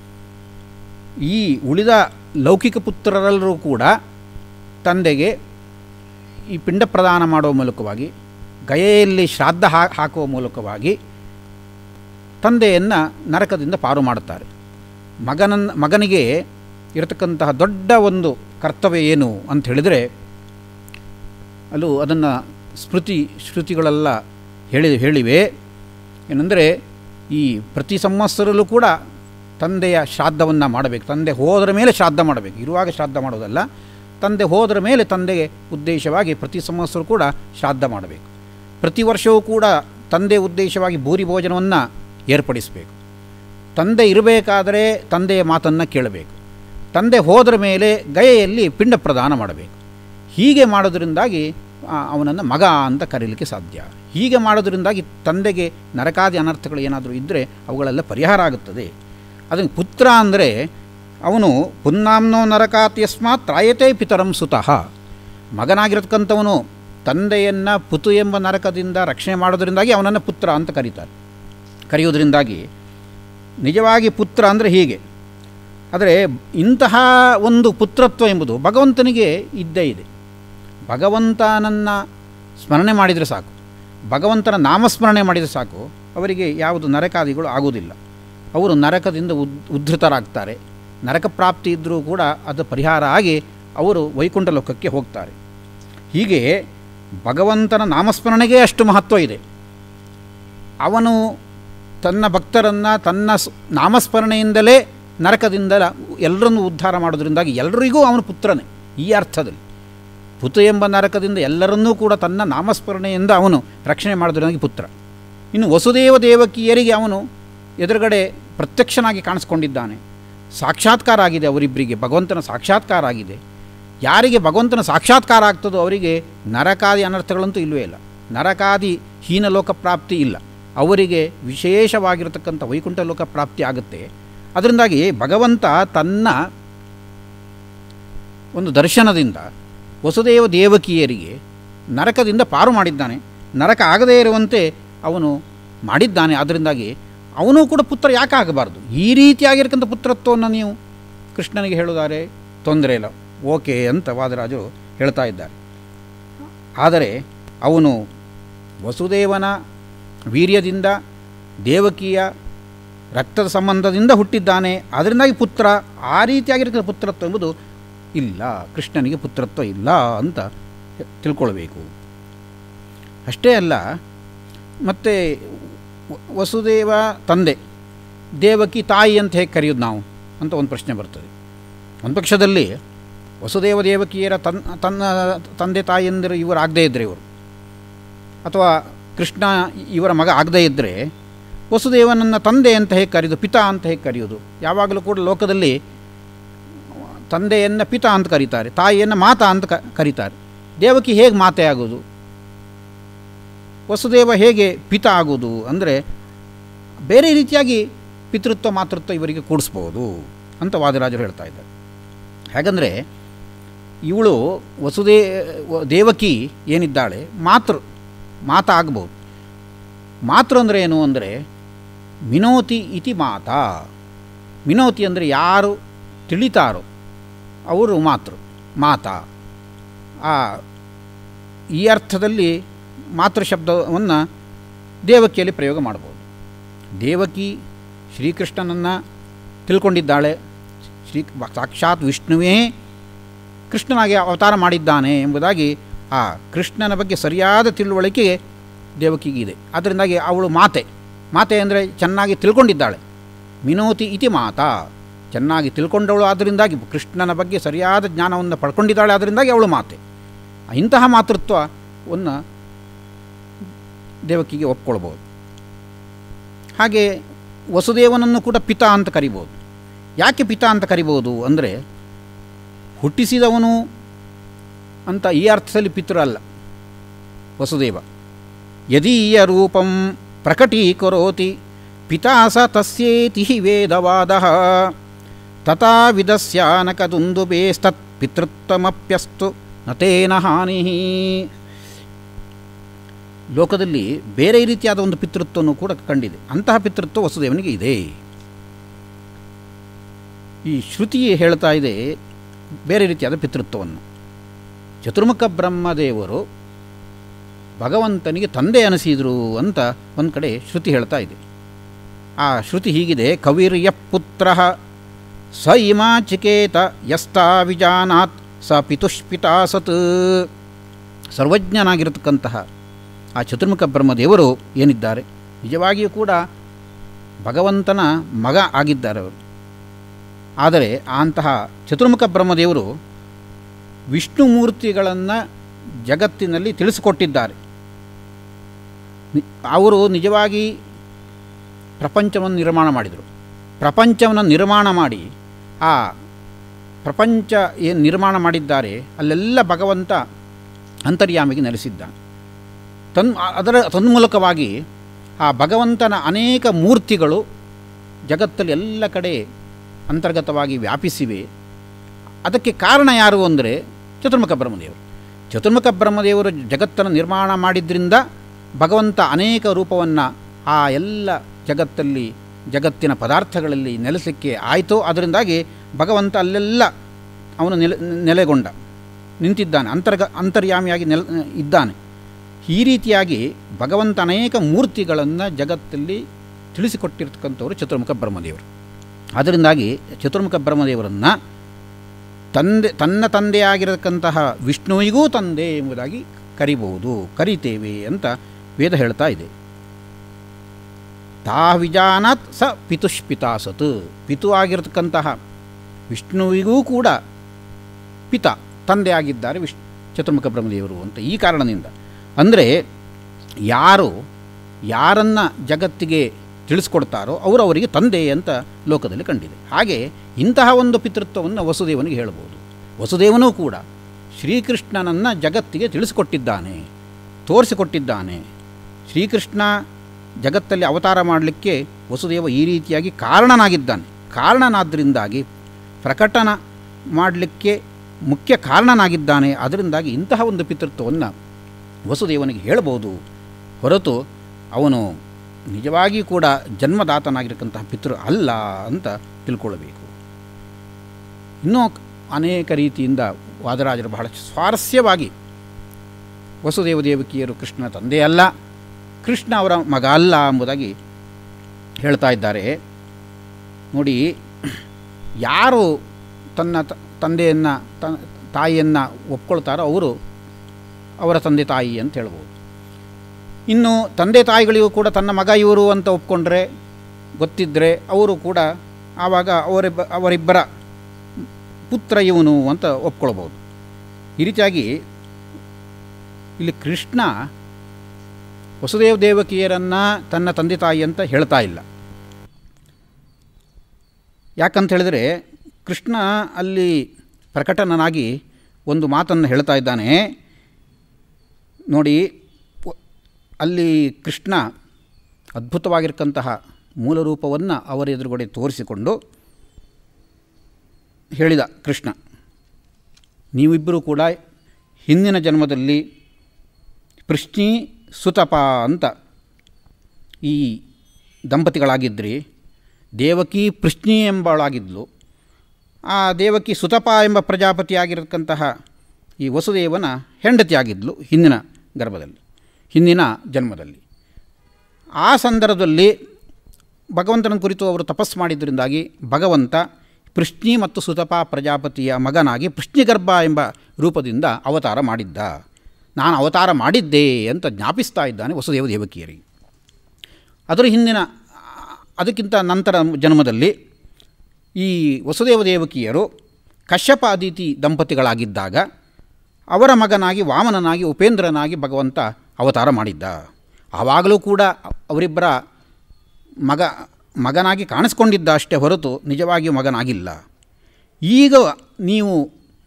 ಈ ಉಳಿದ ಲೌಕಿಕ ಪುತ್ರರೆಲ್ಲರೂ ಕೂಡ ತಂದೆಗೆ ಈ ಪಿಂಡ ಪ್ರದಾನ ಮಾಡುವ ಮೂಲಕವಾಗಿ ಗಯೆಯಲ್ಲಿ ಶ್ರಾದ್ದ ಹಾ ಹಾಕುವ ಮೂಲಕವಾಗಿ ತಂದೆಯನ್ನು ನರಕದಿಂದ ಪಾರು ಮಾಡುತ್ತಾರೆ ಮಗನನ್ನು ಮಗನಿಗೆ ಇರತಕ್ಕಂತಹ ದೊಡ್ಡ ಒಂದು ಕರ್ತವ್ಯ ಏನು ಅಂತ ಹೇಳಿದರೆ ಅಲ್ಲೂ ಅದನ್ನು ಸ್ಮೃತಿ ಶ್ರುತಿಗಳೆಲ್ಲ ಹೇಳಿ ಹೇಳಿವೆ ಏನೆಂದರೆ ಈ ಪ್ರತಿ ಸಂವತ್ಸರಲ್ಲೂ ಕೂಡ ತಂದೆಯ ಶ್ರಾದ್ದವನ್ನು ಮಾಡಬೇಕು ತಂದೆ ಹೋದರ ಮೇಲೆ ಶ್ರಾದ್ದ ಮಾಡಬೇಕು ಇರುವಾಗ ಶ್ರಾದ್ದ ಮಾಡೋದಲ್ಲ ತಂದೆ ಹೋದರ ಮೇಲೆ ತಂದೆಗೆ ಉದ್ದೇಶವಾಗಿ ಪ್ರತಿ ಸಂವತ್ಸರ ಕೂಡ ಶ್ರಾದ್ದ ಮಾಡಬೇಕು ಪ್ರತಿ ವರ್ಷವೂ ಕೂಡ ತಂದೆ ಉದ್ದೇಶವಾಗಿ ಭೂರಿ ಭೋಜನವನ್ನು ಏರ್ಪಡಿಸಬೇಕು ತಂದೆ ಇರಬೇಕಾದರೆ ತಂದೆಯ ಮಾತನ್ನು ಕೇಳಬೇಕು ತಂದೆ ಹೋದರ ಮೇಲೆ ಗಯೆಯಲ್ಲಿ ಪಿಂಡ ಪ್ರದಾನ ಮಾಡಬೇಕು ಹೀಗೆ ಮಾಡೋದ್ರಿಂದಾಗಿ ಅವನನ್ನು ಮಗ ಅಂತ ಕರೀಲಿಕ್ಕೆ ಸಾಧ್ಯ ಹೀಗೆ ಮಾಡೋದ್ರಿಂದಾಗಿ ತಂದೆಗೆ ನರಕಾದಿ ಅನರ್ಥಗಳು ಏನಾದರೂ ಇದ್ದರೆ ಅವುಗಳೆಲ್ಲ ಪರಿಹಾರ ಆಗುತ್ತದೆ ಅದನ್ನು ಪುತ್ರ ಅಂದರೆ ಅವನು ಪುನ್ನಾಂನೋ ನರಕಾತ್ ಯಸ್ಮಾತ್ ತ್ರಾಯತೆ ಪಿತರಂ ಸುತಃ ಮಗನಾಗಿರತಕ್ಕಂಥವನು ತಂದೆಯನ್ನು ಪುತು ಎಂಬ ನರಕದಿಂದ ರಕ್ಷಣೆ ಮಾಡೋದ್ರಿಂದಾಗಿ ಅವನನ್ನು ಪುತ್ರ ಅಂತ ಕರೀತಾರೆ ಕರೆಯೋದ್ರಿಂದಾಗಿ ನಿಜವಾಗಿ ಪುತ್ರ ಅಂದರೆ ಹೀಗೆ ಆದರೆ ಇಂತಹ ಒಂದು ಪುತ್ರತ್ವ ಎಂಬುದು ಭಗವಂತನಿಗೆ ಇದ್ದೇ ಇದೆ ಭಗವಂತನನ್ನು ಸ್ಮರಣೆ ಮಾಡಿದರೆ ಸಾಕು ಭಗವಂತನ ನಾಮಸ್ಮರಣೆ ಮಾಡಿದರೆ ಸಾಕು ಅವರಿಗೆ ಯಾವುದು ನರಕಾದಿಗಳು ಆಗುವುದಿಲ್ಲ ಅವರು ನರಕದಿಂದ ಉದ್ ಉದ್ಧತರಾಗ್ತಾರೆ ನರಕ ಪ್ರಾಪ್ತಿ ಇದ್ದರೂ ಕೂಡ ಅದು ಪರಿಹಾರ ಆಗಿ ಅವರು ವೈಕುಂಠ ಲೋಕಕ್ಕೆ ಹೋಗ್ತಾರೆ ಹೀಗೆ ಭಗವಂತನ ನಾಮಸ್ಮರಣೆಗೆ ಅಷ್ಟು ಮಹತ್ವ ಇದೆ ಅವನು ತನ್ನ ಭಕ್ತರನ್ನು ತನ್ನ ಸ್ ನಾಮಸ್ಮರಣೆಯಿಂದಲೇ ನರಕದಿಂದ ಎಲ್ಲರನ್ನೂ ಉದ್ಧಾರ ಮಾಡೋದ್ರಿಂದಾಗಿ ಎಲ್ಲರಿಗೂ ಅವನು ಪುತ್ರನೇ ಈ ಅರ್ಥದಲ್ಲಿ ಪುತು ಎಂಬ ನರಕದಿಂದ ಎಲ್ಲರನ್ನೂ ಕೂಡ ತನ್ನ ನಾಮಸ್ಮರಣೆಯಿಂದ ಅವನು ರಕ್ಷಣೆ ಮಾಡೋದ್ರಿಂದಾಗಿ ಪುತ್ರ ಇನ್ನು ವಸುದೇವ ದೇವಕಿಯರಿಗೆ ಅವನು ಎದುರುಗಡೆ ಪ್ರತ್ಯಕ್ಷನಾಗಿ ಕಾಣಿಸ್ಕೊಂಡಿದ್ದಾನೆ ಸಾಕ್ಷಾತ್ಕಾರ ಆಗಿದೆ ಅವರಿಬ್ಬರಿಗೆ ಭಗವಂತನ ಸಾಕ್ಷಾತ್ಕಾರ ಆಗಿದೆ ಯಾರಿಗೆ ಭಗವಂತನ ಸಾಕ್ಷಾತ್ಕಾರ ಆಗ್ತದೋ ಅವರಿಗೆ ನರಕಾದಿ ಅನರ್ಥಗಳಂತೂ ಇಲ್ಲವೇ ಇಲ್ಲ ನರಕಾದಿ ಹೀನಲೋಕ ಪ್ರಾಪ್ತಿ ಇಲ್ಲ ಅವರಿಗೆ ವಿಶೇಷವಾಗಿರತಕ್ಕಂಥ ವೈಕುಂಠ ಲೋಕ ಪ್ರಾಪ್ತಿ ಆಗುತ್ತೆ ಅದರಿಂದಾಗಿ ಭಗವಂತ ತನ್ನ ಒಂದು ದರ್ಶನದಿಂದ ವಸುದೇವ ದೇವಕಿಯರಿಗೆ ನರಕದಿಂದ ಪಾರು ಮಾಡಿದ್ದಾನೆ ನರಕ ಆಗದೇ ಇರುವಂತೆ ಅವನು ಮಾಡಿದ್ದಾನೆ ಅದರಿಂದಾಗಿ ಅವನು ಕೂಡ ಪುತ್ರ ಯಾಕೆ ಆಗಬಾರ್ದು ಈ ರೀತಿಯಾಗಿರ್ತಕ್ಕಂಥ ಪುತ್ರತ್ವವನ್ನು ನೀವು ಕೃಷ್ಣನಿಗೆ ಹೇಳುತ್ತಾರೆ ತೊಂದರೆ ಇಲ್ಲ ಓಕೆ ಅಂತ ವಾದರಾಜು ಹೇಳ್ತಾ ಇದ್ದಾರೆ ಆದರೆ ಅವನು ವಸುದೇವನ ವೀರ್ಯದಿಂದ ದೇವಕಿಯ ರಕ್ತದ ಸಂಬಂಧದಿಂದ ಹುಟ್ಟಿದ್ದಾನೆ ಅದರಿಂದಾಗಿ ಪುತ್ರ ಆ ರೀತಿಯಾಗಿರ್ತಕ್ಕಂಥ ಪುತ್ರತ್ವ ಎಂಬುದು ಇಲ್ಲ ಕೃಷ್ಣನಿಗೆ ಪುತ್ರತ್ವ ಇಲ್ಲ ಅಂತ ತಿಳ್ಕೊಳ್ಬೇಕು ಅಷ್ಟೇ ಅಲ್ಲ ಮತ್ತು ವಸುದೇವ ತಂದೆ ದೇವಕಿ ತಾಯಿ ಅಂತ ಹೇಗೆ ಕರೆಯೋದು ನಾವು ಅಂತ ಒಂದು ಪ್ರಶ್ನೆ ಬರ್ತದೆ ಒಂದು ಪಕ್ಷದಲ್ಲಿ ವಸುದೇವ ದೇವಕಿಯರ ತನ್ ತನ್ನ ತಂದೆ ತಾಯಿಯಂದರು ಇವರು ಆಗದೇ ಇದ್ದರೆ ಇವರು ಅಥವಾ ಕೃಷ್ಣ ಇವರ ಮಗ ಆಗದೇ ಇದ್ದರೆ ವಸುದೇವನನ್ನು ತಂದೆ ಅಂತ ಹೇಗೆ ಕರೆಯೋದು ಪಿತಾ ಅಂತ ಹೇಗೆ ಕರೆಯೋದು ಯಾವಾಗಲೂ ಕೂಡ ಲೋಕದಲ್ಲಿ ತಂದೆಯನ್ನು ಪಿತಾ ಅಂತ ಕರೀತಾರೆ ತಾಯಿಯನ್ನು ಮಾತಾ ಅಂತ ಕ ಕರೀತಾರೆ ದೇವಕಿ ಹೇಗೆ ಮಾತೆ ಆಗೋದು ವಸುದೇವ ಹೇಗೆ ಪಿತ ಆಗೋದು ಅಂದರೆ ಬೇರೆ ರೀತಿಯಾಗಿ ಪಿತೃತ್ವ ಮಾತೃತ್ವ ಇವರಿಗೆ ಕೂಡಿಸ್ಬೋದು ಅಂತ ವಾದಿರಾಜರು ಹೇಳ್ತಾ ಇದ್ದಾರೆ ಹೇಗಂದರೆ ಇವಳು ವಸುದೇ ದೇವಕಿ ಏನಿದ್ದಾಳೆ ಮಾತೃ ಮಾತಾ ಆಗ್ಬೋದು ಮಾತೃ ಅಂದರೆ ಏನು ಅಂದರೆ ಮಿನೋತಿ ಇತಿ ಮಾತಾ ಮಿನೋತಿ ಅಂದರೆ ಯಾರು ತಿಳಿತಾರೋ ಅವರು ಮಾತೃ ಮಾತಾ ಆ ಈ ಅರ್ಥದಲ್ಲಿ ಮಾತೃ ಶಬ್ದವನ್ನು ದೇವಕಿಯಲ್ಲಿ ಪ್ರಯೋಗ ಮಾಡ್ಬೋದು ದೇವಕಿ ಶ್ರೀಕೃಷ್ಣನನ್ನು ತಿಳ್ಕೊಂಡಿದ್ದಾಳೆ ಶ್ರೀ ಸಾಕ್ಷಾತ್ ವಿಷ್ಣುವೇ ಕೃಷ್ಣನಾಗಿ ಅವತಾರ ಮಾಡಿದ್ದಾನೆ ಎಂಬುದಾಗಿ ಆ ಕೃಷ್ಣನ ಬಗ್ಗೆ ಸರಿಯಾದ ತಿಳುವಳಿಕೆ ದೇವಕಿಗೆ ಇದೆ ಅದರಿಂದಾಗಿ ಅವಳು ಮಾತೆ ಮಾತೆ ಅಂದರೆ ಚೆನ್ನಾಗಿ ತಿಳ್ಕೊಂಡಿದ್ದಾಳೆ ಮಿನೋತಿ ಇತಿ ಮಾತಾ ಚೆನ್ನಾಗಿ ತಿಳ್ಕೊಂಡವಳು ಅದರಿಂದಾಗಿ ಕೃಷ್ಣನ ಬಗ್ಗೆ ಸರಿಯಾದ ಜ್ಞಾನವನ್ನು ಪಡ್ಕೊಂಡಿದ್ದಾಳೆ ಅದರಿಂದಾಗಿ ಅವಳು ಮಾತೆ ಇಂತಹ ಮಾತೃತ್ವವನ್ನು ದೇವಕಿಗೆ ಒಪ್ಕೊಳ್ಬೋದು ಹಾಗೆ ವಸುದೇವನನ್ನು ಕೂಡ ಪಿತಾ ಅಂತ ಕರಿಬೋದು ಯಾಕೆ ಪಿತಾ ಅಂತ ಕರಿಬೋದು ಅಂದರೆ ಹುಟ್ಟಿಸಿದವನು ಅಂತ ಈ ಅರ್ಥದಲ್ಲಿ ಪಿತೃ ಅಲ್ಲ ವಸುದೇವ ಯದೀಯ ರೂಪಂ ಪ್ರಕಟೀಕರೋತಿ ಪಿತಾ ಸ ತಸ್ಯೇತಿ ಹಿ ವೇದವಾದ ತಥಾ ವಿಧಸ್ಯಾನಕದುಂದುಬೇಸ್ತತ್ ಪಿತೃತ್ವಮಪ್ಯಸ್ತು ನತೇನ ಹಾನಿ ಲೋಕದಲ್ಲಿ ಬೇರೆ ರೀತಿಯಾದ ಒಂದು ಪಿತೃತ್ವವನ್ನು ಕೂಡ ಕಂಡಿದೆ ಅಂತಹ ಪಿತೃತ್ವ ವಸುದೇವನಿಗೆ ಇದೆ ಈ ಶ್ರುತಿ ಹೇಳ್ತಾ ಇದೆ ಬೇರೆ ರೀತಿಯಾದ ಪಿತೃತ್ವವನ್ನು ಚತುರ್ಮುಖ ಬ್ರಹ್ಮದೇವರು ಭಗವಂತನಿಗೆ ತಂದೆ ಅನಿಸಿದರು ಅಂತ ಒಂದು ಕಡೆ ಶ್ರುತಿ ಹೇಳ್ತಾ ಇದೆ ಆ ಶ್ರುತಿ ಹೀಗಿದೆ ಕವಿರ್ಯ ಪುತ್ರ ಸ ಇಮಾಚಿಕೇತ ಯಸ್ತಾ ವಿಜಾನಾತ್ ಸ ಪಿತುಷ್ಪಿತಾ ಸತ್ ಸರ್ವಜ್ಞನಾಗಿರತಕ್ಕಂತಹ ಆ ಚತುರ್ಮುಖ ಬ್ರಹ್ಮದೇವರು ಏನಿದ್ದಾರೆ ನಿಜವಾಗಿಯೂ ಕೂಡ ಭಗವಂತನ ಮಗ ಆಗಿದ್ದಾರೆ ಅವರು ಆದರೆ ಅಂತಹ ಚತುರ್ಮುಖ ಬ್ರಹ್ಮದೇವರು ವಿಷ್ಣು ಮೂರ್ತಿಗಳನ್ನು ಜಗತ್ತಿನಲ್ಲಿ ತಿಳಿಸಿಕೊಟ್ಟಿದ್ದಾರೆ ನಿ- ಅವರು ನಿಜವಾಗಿ ಪ್ರಪಂಚವನ್ನು ನಿರ್ಮಾಣ ಮಾಡಿದರು ಪ್ರಪಂಚವನ್ನು ನಿರ್ಮಾಣ ಮಾಡಿ ಆ ಪ್ರಪಂಚ ಏನು ನಿರ್ಮಾಣ ಮಾಡಿದ್ದಾರೆ ಅಲ್ಲೆಲ್ಲ ಭಗವಂತ ಅಂತರ್ಯಾಮಿಗೆ ನೆಲೆಸಿದ್ದಾನೆ ತನ್ ಅದರ ತನ್ಮೂಲಕವಾಗಿ ಆ ಭಗವಂತನ ಅನೇಕ ಮೂರ್ತಿಗಳು ಜಗತ್ತಲ್ಲಿ ಎಲ್ಲ ಕಡೆ ಅಂತರ್ಗತವಾಗಿ ವ್ಯಾಪಿಸಿವೆ ಅದಕ್ಕೆ ಕಾರಣ ಯಾರು ಅಂದರೆ ಚತುರ್ಮುಖ ಬ್ರಹ್ಮದೇವರು ಚತುರ್ಮುಖ ಬ್ರಹ್ಮದೇವರು ಜಗತ್ತನ್ನು ನಿರ್ಮಾಣ ಮಾಡಿದ್ರಿಂದ ಭಗವಂತ ಅನೇಕ ರೂಪವನ್ನು ಆ ಎಲ್ಲ ಜಗತ್ತಲ್ಲಿ ಜಗತ್ತಿನ ಪದಾರ್ಥಗಳಲ್ಲಿ ನೆಲೆಸಲಿಕ್ಕೆ ಆಯಿತು ಅದರಿಂದಾಗಿ ಭಗವಂತ ಅಲ್ಲೆಲ್ಲ ಅವನು ನೆಲೆ ನೆಲೆಗೊಂಡ ನಿಂತಿದ್ದಾನೆ ಅಂತರ್ಗ ಅಂತರ್ಯಾಮಿಯಾಗಿ ನೆಲ ಇದ್ದಾನೆ ಈ ರೀತಿಯಾಗಿ ಭಗವಂತ ಅನೇಕ ಮೂರ್ತಿಗಳನ್ನು ಜಗತ್ತಲ್ಲಿ ತಿಳಿಸಿಕೊಟ್ಟಿರ್ತಕ್ಕಂಥವರು ಚತುರ್ಮುಖ ಬ್ರಹ್ಮದೇವರು ಅದರಿಂದಾಗಿ ಚತುರ್ಮುಖ ಬ್ರಹ್ಮದೇವರನ್ನು ತಂದೆ ತನ್ನ ತಂದೆಯಾಗಿರತಕ್ಕಂತಹ ವಿಷ್ಣುವಿಗೂ ತಂದೆ ಎಂಬುದಾಗಿ ಕರಿಬಹುದು ಕರಿತೇವೆ ಅಂತ ವೇದ ಹೇಳ್ತಾ ಇದೆ ತಾ ವಿಜಾನಾತ್ ಸ ಪಿತುಷ್ಪಿತಾ ಸತ್ ಪಿತು ಆಗಿರತಕ್ಕಂತಹ ವಿಷ್ಣುವಿಗೂ ಕೂಡ ಪಿತ ತಂದೆಯಾಗಿದ್ದಾರೆ ವಿಶ್ ಚತುರ್ಮುಖ ಬ್ರಹ್ಮದೇವರು ಅಂತ ಈ ಕಾರಣದಿಂದ ಅಂದರೆ ಯಾರು ಯಾರನ್ನು ಜಗತ್ತಿಗೆ ತಿಳಿಸ್ಕೊಡ್ತಾರೋ ಅವರು ಅವರಿಗೆ ತಂದೆ ಅಂತ ಲೋಕದಲ್ಲಿ ಕಂಡಿದೆ ಹಾಗೆ ಇಂತಹ ಒಂದು ಪಿತೃತ್ವವನ್ನು ವಸುದೇವನಿಗೆ ಹೇಳ್ಬೋದು ವಸುದೇವನೂ ಕೂಡ ಶ್ರೀಕೃಷ್ಣನನ್ನು ಜಗತ್ತಿಗೆ ತಿಳಿಸಿಕೊಟ್ಟಿದ್ದಾನೆ ತೋರಿಸಿಕೊಟ್ಟಿದ್ದಾನೆ ಶ್ರೀಕೃಷ್ಣ ಜಗತ್ತಲ್ಲಿ ಅವತಾರ ಮಾಡಲಿಕ್ಕೆ ವಸುದೇವ ಈ ರೀತಿಯಾಗಿ ಕಾರಣನಾಗಿದ್ದಾನೆ ಕಾರಣನಾದ್ದರಿಂದಾಗಿ ಪ್ರಕಟನ ಮಾಡಲಿಕ್ಕೆ ಮುಖ್ಯ ಕಾರಣನಾಗಿದ್ದಾನೆ ಅದರಿಂದಾಗಿ ಇಂತಹ ಒಂದು ಪಿತೃತ್ವವನ್ನು ವಸುದೇವನಿಗೆ ಹೇಳ್ಬೋದು ಹೊರತು ಅವನು ನಿಜವಾಗಿ ಕೂಡ ಜನ್ಮದಾತನಾಗಿರತಕ್ಕಂತಹ ಪಿತೃ ಅಲ್ಲ ಅಂತ ತಿಳ್ಕೊಳ್ಬೇಕು ಇನ್ನೂ ಅನೇಕ ರೀತಿಯಿಂದ ವಾದರಾಜರು ಬಹಳ ಸ್ವಾರಸ್ಯವಾಗಿ ವಸುದೇವ ದೇವಕಿಯರು ಕೃಷ್ಣನ ತಂದೆ ಅಲ್ಲ ಕೃಷ್ಣ ಅವರ ಮಗ ಅಲ್ಲ ಎಂಬುದಾಗಿ ಹೇಳ್ತಾ ಇದ್ದಾರೆ ನೋಡಿ ಯಾರು ತನ್ನ ತ- ತಂದೆಯನ್ನು ತ ತಾಯಿಯನ್ನು ಒಪ್ಕೊಳ್ತಾರೋ ಅವರು ಅವರ ತಂದೆ ತಾಯಿ ಅಂತ ಹೇಳ್ಬೋದು ಇನ್ನು ತಂದೆ ತಾಯಿಗಳಿಗೂ ಕೂಡ ತನ್ನ ಮಗ ಇವರು ಅಂತ ಒಪ್ಕೊಂಡ್ರೆ ಗೊತ್ತಿದ್ದರೆ ಅವರು ಕೂಡ ಆವಾಗ ಅವರಿಬ್ಬ ಅವರಿಬ್ಬರ ಪುತ್ರ ಇವನು ಅಂತ ಒಪ್ಕೊಳ್ಬೋದು ಈ ರೀತಿಯಾಗಿ ಇಲ್ಲಿ ಕೃಷ್ಣ ವಸುದೇವ ದೇವಕಿಯರನ್ನು ತನ್ನ ತಂದೆ ತಾಯಿ ಅಂತ ಹೇಳ್ತಾ ಇಲ್ಲ ಯಾಕಂತ ಹೇಳಿದರೆ ಕೃಷ್ಣ ಅಲ್ಲಿ ಪ್ರಕಟನನಾಗಿ ಒಂದು ಮಾತನ್ನು ಹೇಳ್ತಾ ಇದ್ದಾನೆ ನೋಡಿ ವ- ಅಲ್ಲಿ ಕೃಷ್ಣ ಅದ್ಭುತವಾಗಿರ್ತಕ್ಕಂತಹ ಮೂಲ ರೂಪವನ್ನು ಅವರ ಎದುರುಗಡೆ ತೋರಿಸಿಕೊಂಡು ಹೇಳಿದ ಕೃಷ್ಣ ನೀವಿಬ್ಬರೂ ಕೂಡ ಹಿಂದಿನ ಜನ್ಮದಲ್ಲಿ ಪೃಶ್ನಿ ಸುತಪ ಅಂತ ಈ ದಂಪತಿಗಳಾಗಿದ್ರಿ ದೇವಕಿ ಪೃಶ್ನಿ ಎಂಬಳಾಗಿದ್ಲು ಆ ದೇವಕಿ ಸುತಪ ಎಂಬ ಪ್ರಜಾಪತಿಯಾಗಿರತಕ್ಕಂತಹ ಈ ವಸುದೇವನ ಹೆಂಡತಿಯಾಗಿದ್ಲು ಹಿಂದಿನ ಗರ್ಭದಲ್ಲಿ ಹಿಂದಿನ ಜನ್ಮದಲ್ಲಿ ಆ ಸಂದರ್ಭದಲ್ಲಿ ಭಗವಂತನ ಕುರಿತು ಅವರು ತಪಸ್ಸು ಮಾಡಿದ್ದರಿಂದಾಗಿ ಭಗವಂತ ಪೃಶ್ನಿ ಮತ್ತು ಸುತಪ ಪ್ರಜಾಪತಿಯ ಮಗನಾಗಿ ಪೃಶ್ನಿಗರ್ಭ ಎಂಬ ರೂಪದಿಂದ ಅವತಾರ ಮಾಡಿದ್ದ ನಾನು ಅವತಾರ ಮಾಡಿದ್ದೆ ಅಂತ ಜ್ಞಾಪಿಸ್ತಾ ಇದ್ದಾನೆ ವಸುದೇವ ದೇವಕಿಯರಿಗೆ ಅದರ ಹಿಂದಿನ ಅದಕ್ಕಿಂತ ನಂತರ ಜನ್ಮದಲ್ಲಿ ಈ ವಸುದೇವ ದೇವಕಿಯರು ಕಶ್ಯಪ ಅದಿತಿ ದಂಪತಿಗಳಾಗಿದ್ದಾಗ ಅವರ ಮಗನಾಗಿ ವಾಮನನಾಗಿ ಉಪೇಂದ್ರನಾಗಿ ಭಗವಂತ ಅವತಾರ ಮಾಡಿದ್ದ ಆವಾಗಲೂ ಕೂಡ ಅವರಿಬ್ಬರ ಮಗ ಮಗನಾಗಿ ಕಾಣಿಸ್ಕೊಂಡಿದ್ದ ಅಷ್ಟೇ ಹೊರತು ನಿಜವಾಗಿಯೂ ಮಗನಾಗಿಲ್ಲ ಈಗ ನೀವು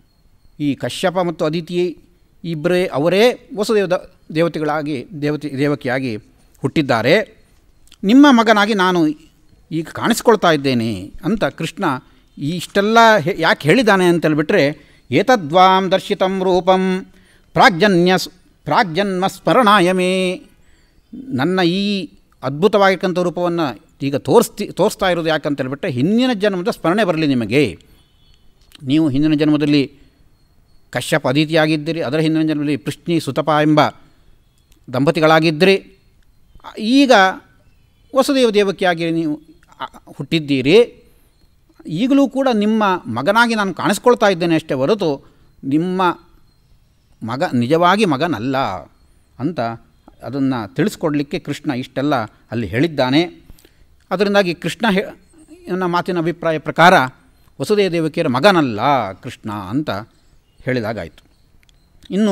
ಈ ಕಶ್ಯಪ ಮತ್ತು ಅದಿತಿ ಇಬ್ಬರೇ ಅವರೇ ವಸುದೇವ ದ- ದೇವತೆಗಳಾಗಿ ದೇವತೆ ದೇವಕಿಯಾಗಿ ಹುಟ್ಟಿದ್ದಾರೆ ನಿಮ್ಮ ಮಗನಾಗಿ ನಾನು ಈಗ ಕಾಣಿಸ್ಕೊಳ್ತಾ ಇದ್ದೇನೆ ಅಂತ ಕೃಷ್ಣ ಇಷ್ಟೆಲ್ಲ ಹೆ- ಯಾಕೆ ಹೇಳಿದ್ದಾನೆ ಅಂತೇಳ್ಬಿಟ್ರೆ ಏತದ್ವಾಂ ದರ್ಶಿತಂ ರೂಪಂ ಪ್ರಾಗ್ಜನ್ಯ ಸ್- ಪ್ರಾಗ್ಜನ್ಮ ಸ್ಮರಣಾಯಮೇ ನನ್ನ ಈ ಅದ್ಭುತವಾಗಿರ್ತಕ್ಕಂಥ ರೂಪವನ್ನು ಈಗ ತೋರಿಸ್ತಿ ತೋರಿಸ್ತಾ ಇರೋದು ಯಾಕಂತ ಹೇಳ್ಬಿಟ್ರೆ ಹಿಂದಿನ ಜನ್ಮದ ಸ್ಮರಣೆ ಬರಲಿ ನಿಮಗೆ ನೀವು ಹಿಂದಿನ ಜನ್ಮದಲ್ಲಿ ಕಶ್ಯಪ ಅದಿತಿಯಾಗಿದ್ದಿರಿ ಅದರ ಹಿಂದಿನ ಜನ್ಮದಲ್ಲಿ ಪೃಶ್ನಿ ಸುತಪ ಎಂಬ ದಂಪತಿಗಳಾಗಿದ್ದಿರಿ ಈಗ ವಸುದೇವ ದೇವಕಿಯಾಗಿ ನೀವು ಆ, ಹುಟ್ಟಿದ್ದೀರಿ ಈಗಲೂ ಕೂಡ ನಿಮ್ಮ ಮಗನಾಗಿ ನಾನು ಕಾಣಿಸ್ಕೊಳ್ತಾ ಇದ್ದೇನೆ ಅಷ್ಟೇ ಹೊರತು ನಿಮ್ಮ ಮಗ ನಿಜವಾಗಿ ಮಗನಲ್ಲ ಅಂತ ಅದನ್ನು ತಿಳಿಸ್ಕೊಡ್ಲಿಕ್ಕೆ ಕೃಷ್ಣ ಇಷ್ಟೆಲ್ಲ ಅಲ್ಲಿ ಹೇಳಿದ್ದಾನೆ ಅದರಿಂದಾಗಿ ಕೃಷ್ಣ ಹೇ ನನ್ನ ಮಾತಿನ ಅಭಿಪ್ರಾಯ ಪ್ರಕಾರ ವಸುದೇವ ದೇವಕಿಯರ ಮಗನಲ್ಲ ಕೃಷ್ಣ ಅಂತ ಹೇಳಿದಾಗಾಯಿತು ಇನ್ನು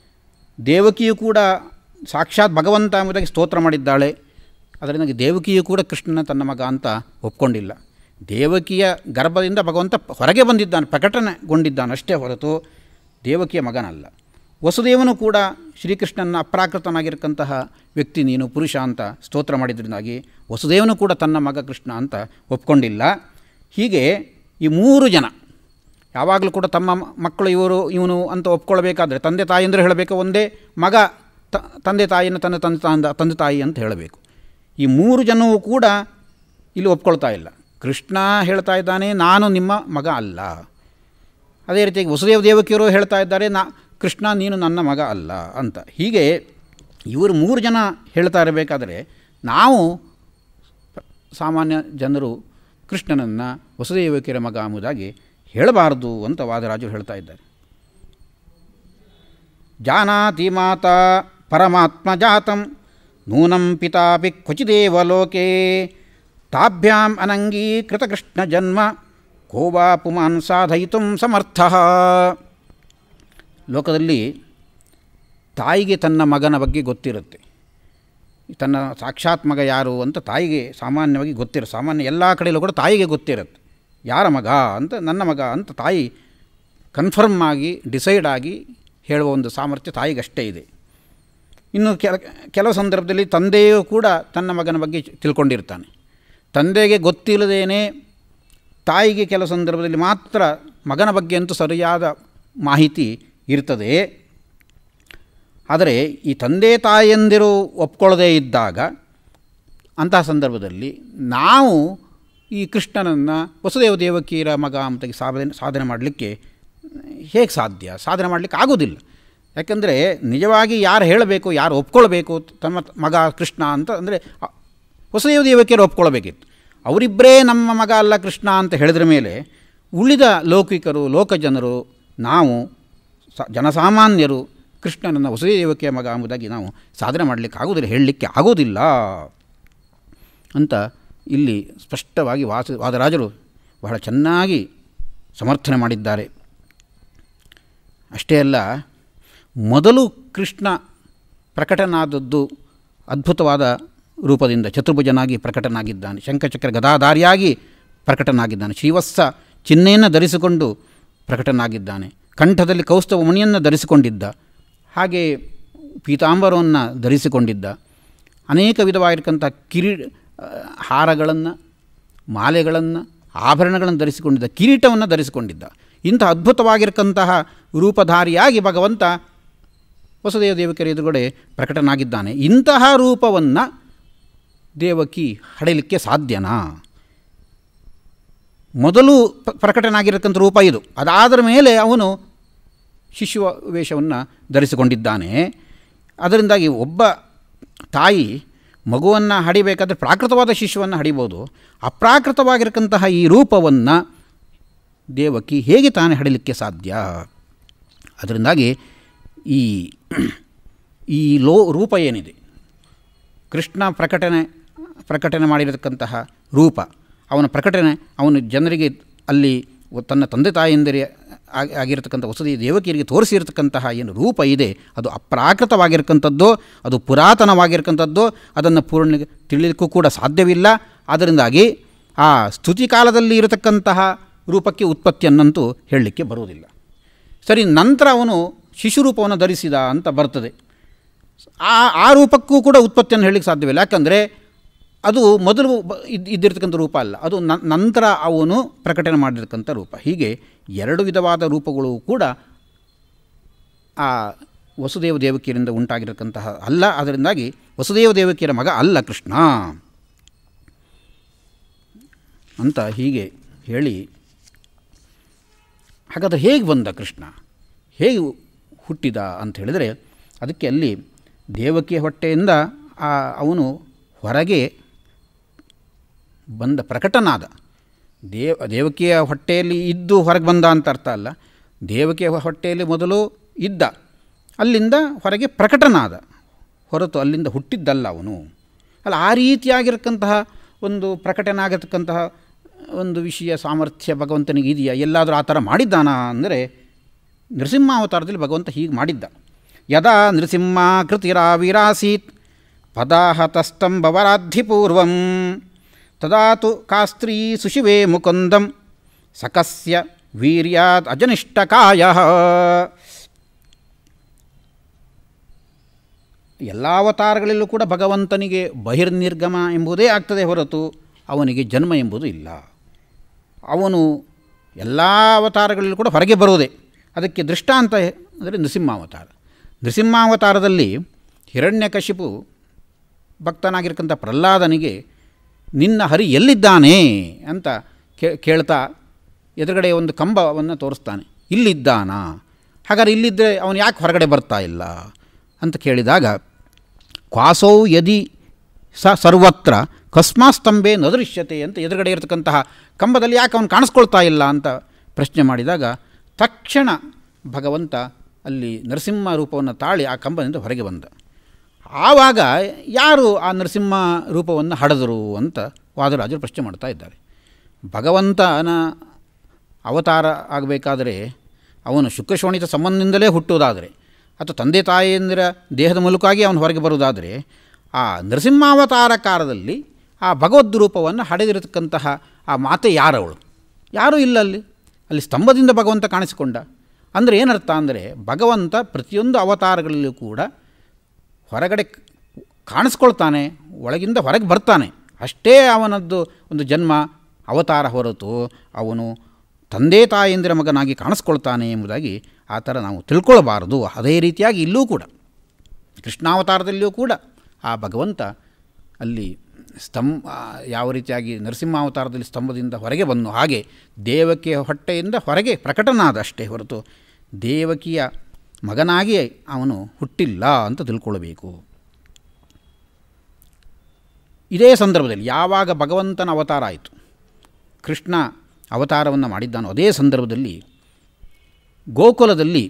ದೇವಕಿಯು ಕೂಡ ಸಾಕ್ಷಾತ್ ಭಗವಂತ ಎಂಬುದಾಗಿ ಸ್ತೋತ್ರ ಮಾಡಿದ್ದಾಳೆ ಅದರಿಂದಾಗಿ ದೇವಕಿಯು ಕೂಡ ಕೃಷ್ಣನ ತನ್ನ ಮಗ ಅಂತ ಒಪ್ಕೊಂಡಿಲ್ಲ ದೇವಕಿಯ ಗರ್ಭದಿಂದ ಭಗವಂತ ಹೊರಗೆ ಬಂದಿದ್ದಾನೆ ಪ್ರಕಟಣೆಗೊಂಡಿದ್ದಾನೆ ಅಷ್ಟೇ ಹೊರತು ದೇವಕಿಯ ಮಗನಲ್ಲ ವಸುದೇವನು ಕೂಡ ಶ್ರೀಕೃಷ್ಣನ ಅಪ್ರಾಕೃತನಾಗಿರ್ತಕ್ಕಂತಹ ವ್ಯಕ್ತಿ ನೀನು ಪುರುಷ ಅಂತ ಸ್ತೋತ್ರ ಮಾಡಿದ್ರಿಂದಾಗಿ ವಸುದೇವನು ಕೂಡ ತನ್ನ ಮಗ ಕೃಷ್ಣ ಅಂತ ಒಪ್ಕೊಂಡಿಲ್ಲ ಹೀಗೆ ಈ ಮೂರು ಜನ ಯಾವಾಗಲೂ ಕೂಡ ತಮ್ಮ ಮ- ಮಕ್ಕಳು ಇವರು ಇವನು ಅಂತ ಒಪ್ಕೊಳ್ಬೇಕಾದ್ರೆ ತಂದೆ ತಾಯಿ ಅಂದರೆ ಹೇಳಬೇಕು ಒಂದೇ ಮಗ ತ ತಂದೆ ತಾಯಿಯನ್ನು ತನ್ನ ತಂದೆ ತಂದ ತಂದೆ ತಾಯಿ ಅಂತ ಹೇಳಬೇಕು ಈ ಮೂರು ಜನವೂ ಕೂಡ ಇಲ್ಲಿ ಒಪ್ಕೊಳ್ತಾ ಇಲ್ಲ ಕೃಷ್ಣ ಹೇಳ್ತಾ ಇದ್ದಾನೆ ನಾನು ನಿಮ್ಮ ಮಗ ಅಲ್ಲ ಅದೇ ರೀತಿಯಾಗಿ ವಸುದೇವ ದೇವಕಿಯರು ಹೇಳ್ತಾ ಇದ್ದಾರೆ ನಾ ಕೃಷ್ಣ ನೀನು ನನ್ನ ಮಗ ಅಲ್ಲ ಅಂತ ಹೀಗೆ ಇವರು ಮೂರು ಜನ ಹೇಳ್ತಾ ಇರಬೇಕಾದ್ರೆ ನಾವು ಸಾಮಾನ್ಯ ಜನರು ಕೃಷ್ಣನನ್ನು ವಸುದೇವಕಿಯರ ಮಗ ಎಂಬುದಾಗಿ ಹೇಳಬಾರದು ಅಂತ ವಾದರಾಜರು ಹೇಳ್ತಾ ಇದ್ದಾರೆ ಜಾನಾತಿ ಮಾತಾ ಪರಮಾತ್ಮ ಜಾತಂ ನೂನಂ ಪಿತಾಪಿ ಕ್ವಚಿದೇವ ಲೋಕೆ ತಾಭ್ಯಾಂ ಅನಂಗೀಕೃತ ಕೃಷ್ಣ ಜನ್ಮ ಕೋವಾ ಪುಮಾನ್ ಸಾಧಯಿತು ಸಮರ್ಥ ಲೋಕದಲ್ಲಿ ತಾಯಿಗೆ ತನ್ನ ಮಗನ ಬಗ್ಗೆ ಗೊತ್ತಿರುತ್ತೆ ತನ್ನ ಸಾಕ್ಷಾತ್ ಮಗ ಯಾರು ಅಂತ ತಾಯಿಗೆ ಸಾಮಾನ್ಯವಾಗಿ ಗೊತ್ತಿರೋ ಸಾಮಾನ್ಯ ಎಲ್ಲ ಕಡೆಯಲ್ಲೂ ಕೂಡ ತಾಯಿಗೆ ಗೊತ್ತಿರುತ್ತೆ ಯಾರ ಮಗ ಅಂತ ನನ್ನ ಮಗ ಅಂತ ತಾಯಿ ಕನ್ಫರ್ಮ್ ಆಗಿ ಡಿಸೈಡ್ ಆಗಿ ಹೇಳುವ ಒಂದು ಸಾಮರ್ಥ್ಯ ತಾಯಿಗಷ್ಟೇ ಇದೆ ಇನ್ನು ಕೆಲ ಕೆಲವು ಸಂದರ್ಭದಲ್ಲಿ ತಂದೆಯೂ ಕೂಡ ತನ್ನ ಮಗನ ಬಗ್ಗೆ ತಿಳ್ಕೊಂಡಿರ್ತಾನೆ ತಂದೆಗೆ ಗೊತ್ತಿಲ್ಲದೇನೆ ತಾಯಿಗೆ ಕೆಲವು ಸಂದರ್ಭದಲ್ಲಿ ಮಾತ್ರ ಮಗನ ಬಗ್ಗೆ ಅಂತೂ ಸರಿಯಾದ ಮಾಹಿತಿ ಇರ್ತದೆ ಆದರೆ ಈ ತಂದೆ ತಾಯಿಯಂದಿರು ಒಪ್ಕೊಳ್ಳದೇ ಇದ್ದಾಗ ಅಂತಹ ಸಂದರ್ಭದಲ್ಲಿ ನಾವು ಈ ಕೃಷ್ಣನನ್ನು ವಸುದೇವ ದೇವಕಿಯರ ಮಗ ಅಂತ ಸಾಧನೆ ಸಾಧನೆ ಮಾಡಲಿಕ್ಕೆ ಹೇಗೆ ಸಾಧ್ಯ ಸಾಧನೆ ಮಾಡಲಿಕ್ಕೆ ಆಗೋದಿಲ್ಲ ಯಾಕಂದರೆ ನಿಜವಾಗಿ ಯಾರು ಹೇಳಬೇಕು ಯಾರು ಒಪ್ಕೊಳ್ಬೇಕು ತಮ್ಮ ಮಗ ಕೃಷ್ಣ ಅಂತ ಅಂದರೆ ವಸುದೇವ ದೇವಕಿಯರು ಒಪ್ಕೊಳ್ಬೇಕಿತ್ತು ಅವರಿಬ್ಬರೇ ನಮ್ಮ ಮಗ ಅಲ್ಲ ಕೃಷ್ಣ ಅಂತ ಹೇಳಿದ್ರ ಮೇಲೆ ಉಳಿದ ಲೌಕಿಕರು ಲೋಕಜನರು ನಾವು ಸ ಜನಸಾಮಾನ್ಯರು ಕೃಷ್ಣನನ್ನು ವಸುದೇವಕಿಯ ಮಗ ಎಂಬುದಾಗಿ ನಾವು ಸಾಧನೆ ಮಾಡಲಿಕ್ಕೆ ಆಗೋದಿಲ್ಲ ಹೇಳಲಿಕ್ಕೆ ಆಗೋದಿಲ್ಲ ಅಂತ ಇಲ್ಲಿ ಸ್ಪಷ್ಟವಾಗಿ ವಾಸ ವಾದರಾಜರು ಬಹಳ ಚೆನ್ನಾಗಿ ಸಮರ್ಥನೆ ಮಾಡಿದ್ದಾರೆ ಅಷ್ಟೇ ಅಲ್ಲ ಮೊದಲು ಕೃಷ್ಣ ಪ್ರಕಟನಾದದ್ದು ಅದ್ಭುತವಾದ ರೂಪದಿಂದ ಚತುರ್ಭುಜನಾಗಿ ಪ್ರಕಟನಾಗಿದ್ದಾನೆ ಶಂಖಚಕ್ರ ಗದಾಧಾರಿಯಾಗಿ ಪ್ರಕಟನಾಗಿದ್ದಾನೆ ಶ್ರೀವತ್ಸ ಚಿಹ್ನೆಯನ್ನು ಧರಿಸಿಕೊಂಡು ಪ್ರಕಟನಾಗಿದ್ದಾನೆ ಕಂಠದಲ್ಲಿ ಕೌಸ್ತವ ಮಣಿಯನ್ನು ಧರಿಸಿಕೊಂಡಿದ್ದ ಹಾಗೆ ಪೀತಾಂಬರವನ್ನು ಧರಿಸಿಕೊಂಡಿದ್ದ ಅನೇಕ ವಿಧವಾಗಿರ್ತಕ್ಕಂಥ ಕಿರೀ ಹಾರಗಳನ್ನು ಮಾಲೆಗಳನ್ನು ಆಭರಣಗಳನ್ನು ಧರಿಸಿಕೊಂಡಿದ್ದ ಕಿರೀಟವನ್ನು ಧರಿಸಿಕೊಂಡಿದ್ದ ಇಂಥ ಅದ್ಭುತವಾಗಿರ್ತಕ್ಕಂತಹ ರೂಪಧಾರಿಯಾಗಿ ಭಗವಂತ ವಸುದೇವ ದೇವಕಿಯರ ಎದುರುಗಡೆ ಪ್ರಕಟನಾಗಿದ್ದಾನೆ ಇಂತಹ ರೂಪವನ್ನು ದೇವಕಿ ಹಡೆಯಲಿಕ್ಕೆ ಸಾಧ್ಯನಾ ಮೊದಲು ಪ- ಪ್ರಕಟನಾಗಿರತಕ್ಕಂಥ ರೂಪ ಇದು ಅದಾದರ ಮೇಲೆ ಅವನು ಶಿಶುವ ವೇಷವನ್ನು ಧರಿಸಿಕೊಂಡಿದ್ದಾನೆ ಅದರಿಂದಾಗಿ ಒಬ್ಬ ತಾಯಿ ಮಗುವನ್ನು ಹಡಿಬೇಕಾದ್ರೆ ಪ್ರಾಕೃತವಾದ ಶಿಶುವನ್ನು ಹಡಿಬೋದು ಅಪ್ರಾಕೃತವಾಗಿರತಕ್ಕಂತಹ ಈ ರೂಪವನ್ನು ದೇವಕಿ ಹೇಗೆ ತಾನೇ ಹಡಲಿಕ್ಕೆ ಸಾಧ್ಯ ಅದರಿಂದಾಗಿ ಈ ಈ ಲೋ ರೂಪ ಏನಿದೆ ಕೃಷ್ಣ ಪ್ರಕಟಣೆ ಪ್ರಕಟಣೆ ಮಾಡಿರತಕ್ಕಂತಹ ರೂಪ ಅವನ ಪ್ರಕಟಣೆ ಅವನು ಜನರಿಗೆ ಅಲ್ಲಿ ತನ್ನ ತಂದೆ ತಾಯಿಯಂದರೆ ಆಗಿ ಆಗಿರತಕ್ಕಂಥ ವಸತಿ ದೇವಕಿಯರಿಗೆ ತೋರಿಸಿರ್ತಕ್ಕಂತಹ ಏನು ರೂಪ ಇದೆ ಅದು ಅಪ್ರಾಕೃತವಾಗಿರ್ತಕ್ಕಂಥದ್ದು ಅದು ಪುರಾತನವಾಗಿರ್ತಕ್ಕಂಥದ್ದು ಅದನ್ನು ಪೂರ್ಣ ತಿಳಿಲಿಕ್ಕೂ ಕೂಡ ಸಾಧ್ಯವಿಲ್ಲ ಅದರಿಂದಾಗಿ ಆ ಸ್ತುತಿ ಕಾಲದಲ್ಲಿ ಇರತಕ್ಕಂತಹ ರೂಪಕ್ಕೆ ಉತ್ಪತ್ತಿಯನ್ನಂತೂ ಹೇಳಲಿಕ್ಕೆ ಬರುವುದಿಲ್ಲ ಸರಿ ನಂತರ ಅವನು ಶಿಶುರೂಪವನ್ನು ಧರಿಸಿದ ಅಂತ ಬರ್ತದೆ ಆ ಆ ರೂಪಕ್ಕೂ ಕೂಡ ಉತ್ಪತ್ತಿಯನ್ನು ಹೇಳಲಿಕ್ಕೆ ಸಾಧ್ಯವಿಲ್ಲ ಯಾಕಂದರೆ ಅದು ಮೊದಲು ಬ- ಇದ್ ಇದ್ದಿರ್ತಕ್ಕಂಥ ರೂಪ ಅಲ್ಲ ಅದು ನ- ನಂತರ ಅವನು ಪ್ರಕಟಣೆ ಮಾಡಿರ್ತಕ್ಕಂಥ ರೂಪ ಹೀಗೆ ಎರಡು ವಿಧವಾದ ರೂಪಗಳು ಕೂಡ ಆ ವಸುದೇವ ದೇವಕಿಯರಿಂದ ಉಂಟಾಗಿರತಕ್ಕಂತಹ ಅಲ್ಲ ಅದರಿಂದಾಗಿ ವಸುದೇವ ದೇವಕಿಯರ ಮಗ ಅಲ್ಲ ಕೃಷ್ಣ ಅಂತ ಹೀಗೆ ಹೇಳಿ ಹಾಗಾದರೆ ಹೇಗೆ ಬಂದ ಕೃಷ್ಣ ಹೇಗೆ ಹುಟ್ಟಿದ ಅಂತ ಹೇಳಿದರೆ ಅದಕ್ಕೆ ಅಲ್ಲಿ ದೇವಕಿಯ ಹೊಟ್ಟೆಯಿಂದ ಆ ಅವನು ಹೊರಗೆ ಬಂದ ಪ್ರಕಟನಾದ ದೇವ ದೇವಕಿಯ ಹೊಟ್ಟೆಯಲ್ಲಿ ಇದ್ದು ಹೊರಗೆ ಬಂದ ಅಂತ ಅರ್ಥ ಅಲ್ಲ ದೇವಕಿಯ ಹೊಟ್ಟೆಯಲ್ಲಿ ಮೊದಲು ಇದ್ದ ಅಲ್ಲಿಂದ ಹೊರಗೆ ಪ್ರಕಟನಾದ ಹೊರತು ಅಲ್ಲಿಂದ ಹುಟ್ಟಿದ್ದಲ್ಲ ಅವನು ಅಲ್ಲ ಆ ರೀತಿಯಾಗಿರತಕ್ಕಂತಹ ಒಂದು ಪ್ರಕಟನೆ ಆಗಿರ್ತಕ್ಕಂತಹ ಒಂದು ವಿಷಯ ಸಾಮರ್ಥ್ಯ ಭಗವಂತನಿಗೆ ಇದೆಯಾ ಎಲ್ಲಾದರೂ ಆ ಥರ ಮಾಡಿದ್ದಾನ ಅಂದರೆ ನರಸಿಂಹಾವತಾರದಲ್ಲಿ ಭಗವಂತ ಹೀಗೆ ಮಾಡಿದ್ದ ಯದಾ ನೃಸಿಂಹ ಕೃತಿರಾವಿರಾಸೀತ್ ಪದಾಹತಸ್ತಂಭವರಾಧಿಪೂರ್ವಂ ತದಾ ತು ಕಾಸ್ತ್ರೀ ಸುಶಿವೇ ಮುಕುಂದಂ ಸಕಸ್ಯ ವೀರ್ಯಾತ್ ಅಜನಿಷ್ಟಕಾಯ ಎಲ್ಲ ಅವತಾರಗಳಲ್ಲೂ ಕೂಡ ಭಗವಂತನಿಗೆ ಬಹಿರ್ನಿರ್ಗಮ ಎಂಬುದೇ ಆಗ್ತದೆ ಹೊರತು ಅವನಿಗೆ ಜನ್ಮ ಎಂಬುದು ಇಲ್ಲ ಅವನು ಎಲ್ಲ ಅವತಾರಗಳಲ್ಲೂ ಕೂಡ ಹೊರಗೆ ಬರುವುದೇ ಅದಕ್ಕೆ ದೃಷ್ಟಾಂತ ಅಂದರೆ ನೃಸಿಂಹಾವತಾರ ನೃಸಿಂಹಾವತಾರದಲ್ಲಿ ಹಿರಣ್ಯಕಶಿಪು ಭಕ್ತನಾಗಿರ್ತಕ್ಕಂಥ ಪ್ರಹ್ಲಾದನಿಗೆ ನಿನ್ನ ಹರಿ ಎಲ್ಲಿದ್ದಾನೆ ಅಂತ ಕೇ- ಕೇಳ್ತಾ ಎದುರುಗಡೆ ಒಂದು ಕಂಬವನ್ನು ತೋರಿಸ್ತಾನೆ ಇಲ್ಲಿದ್ದಾನಾ ಹಾಗಾದ್ರೆ ಇಲ್ಲಿದ್ದರೆ ಅವನು ಯಾಕೆ ಹೊರಗಡೆ ಬರ್ತಾ ಇಲ್ಲ ಅಂತ ಕೇಳಿದಾಗ ಕ್ವಾಸೌ ಯದಿ ಸ ಸರ್ವತ್ರ ಕಸ್ಮಾಸ್ತಂಭೆ ನದೃಶ್ಯತೆ ಅಂತ ಎದುರುಗಡೆ ಇರತಕ್ಕಂತಹ ಕಂಬದಲ್ಲಿ ಯಾಕೆ ಅವನು ಕಾಣಿಸ್ಕೊಳ್ತಾ ಇಲ್ಲ ಅಂತ ಪ್ರಶ್ನೆ ಮಾಡಿದಾಗ ತಕ್ಷಣ ಭಗವಂತ ಅಲ್ಲಿ ನರಸಿಂಹ ರೂಪವನ್ನು ತಾಳಿ ಆ ಕಂಬದಿಂದ ಹೊರಗೆ ಬಂದ ಆವಾಗ ಯಾರು ಆ ನರಸಿಂಹ ರೂಪವನ್ನು ಹಡೆದರು ಅಂತ ವಾದರಾಜರು ಪ್ರಶ್ನೆ ಮಾಡ್ತಾ ಇದ್ದಾರೆ ಭಗವಂತನ ಅವತಾರ ಆಗಬೇಕಾದರೆ ಅವನು ಶುಕ್ರಶೋಣಿತ ಸಂಬಂಧದಿಂದಲೇ ಹುಟ್ಟುವುದಾದರೆ ಅಥವಾ ತಂದೆ ತಾಯಿಯಂದಿರ ದೇಹದ ಮೂಲಕವಾಗಿ ಅವನು ಹೊರಗೆ ಬರುವುದಾದರೆ ಆ ನರಸಿಂಹಾವತಾರ ಕಾಲದಲ್ಲಿ ಆ ಭಗವದ್ ರೂಪವನ್ನು ಹಡೆದಿರತಕ್ಕಂತಹ ಆ ಮಾತೆ ಯಾರವಳು ಯಾರೂ ಇಲ್ಲ ಅಲ್ಲಿ ಅಲ್ಲಿ ಸ್ತಂಭದಿಂದ ಭಗವಂತ ಕಾಣಿಸಿಕೊಂಡ ಅಂದರೆ ಏನರ್ಥ ಅಂದರೆ ಭಗವಂತ ಪ್ರತಿಯೊಂದು ಅವತಾರಗಳಲ್ಲೂ ಕೂಡ ಹೊರಗಡೆ ಕ- ಕಾಣಿಸ್ಕೊಳ್ತಾನೆ ಒಳಗಿಂದ ಹೊರಗೆ ಬರ್ತಾನೆ ಅಷ್ಟೇ ಅವನದ್ದು ಒಂದು ಜನ್ಮ ಅವತಾರ ಹೊರತು ಅವನು ತಂದೆ ತಾಯಂದಿರ ಮಗನಾಗಿ ಕಾಣಿಸ್ಕೊಳ್ತಾನೆ ಎಂಬುದಾಗಿ ಆ ಥರ ನಾವು ತಿಳ್ಕೊಳ್ಬಾರದು ಅದೇ ರೀತಿಯಾಗಿ ಇಲ್ಲೂ ಕೂಡ ಕೃಷ್ಣಾವತಾರದಲ್ಲಿಯೂ ಕೂಡ ಆ ಭಗವಂತ ಅಲ್ಲಿ ಸ್ತಂಭ ಆ, ಯಾವ ರೀತಿಯಾಗಿ ನರಸಿಂಹಾವತಾರದಲ್ಲಿ ಸ್ತಂಭದಿಂದ ಹೊರಗೆ ಬಂದು ಹಾಗೆ ದೇವಕಿಯ ಹೊಟ್ಟೆಯಿಂದ ಹೊರಗೆ ಪ್ರಕಟನಾದ ಅಷ್ಟೇ ಹೊರತು ದೇವಕಿಯ ಮಗನಾಗಿ ಅವನು ಹುಟ್ಟಿಲ್ಲ ಅಂತ ತಿಳ್ಕೊಳ್ಬೇಕು ಇದೇ ಸಂದರ್ಭದಲ್ಲಿ ಯಾವಾಗ ಭಗವಂತನ ಅವತಾರ ಆಯಿತು ಕೃಷ್ಣ ಅವತಾರವನ್ನು ಮಾಡಿದ್ದಾನೋ ಅದೇ ಸಂದರ್ಭದಲ್ಲಿ ಗೋಕುಲದಲ್ಲಿ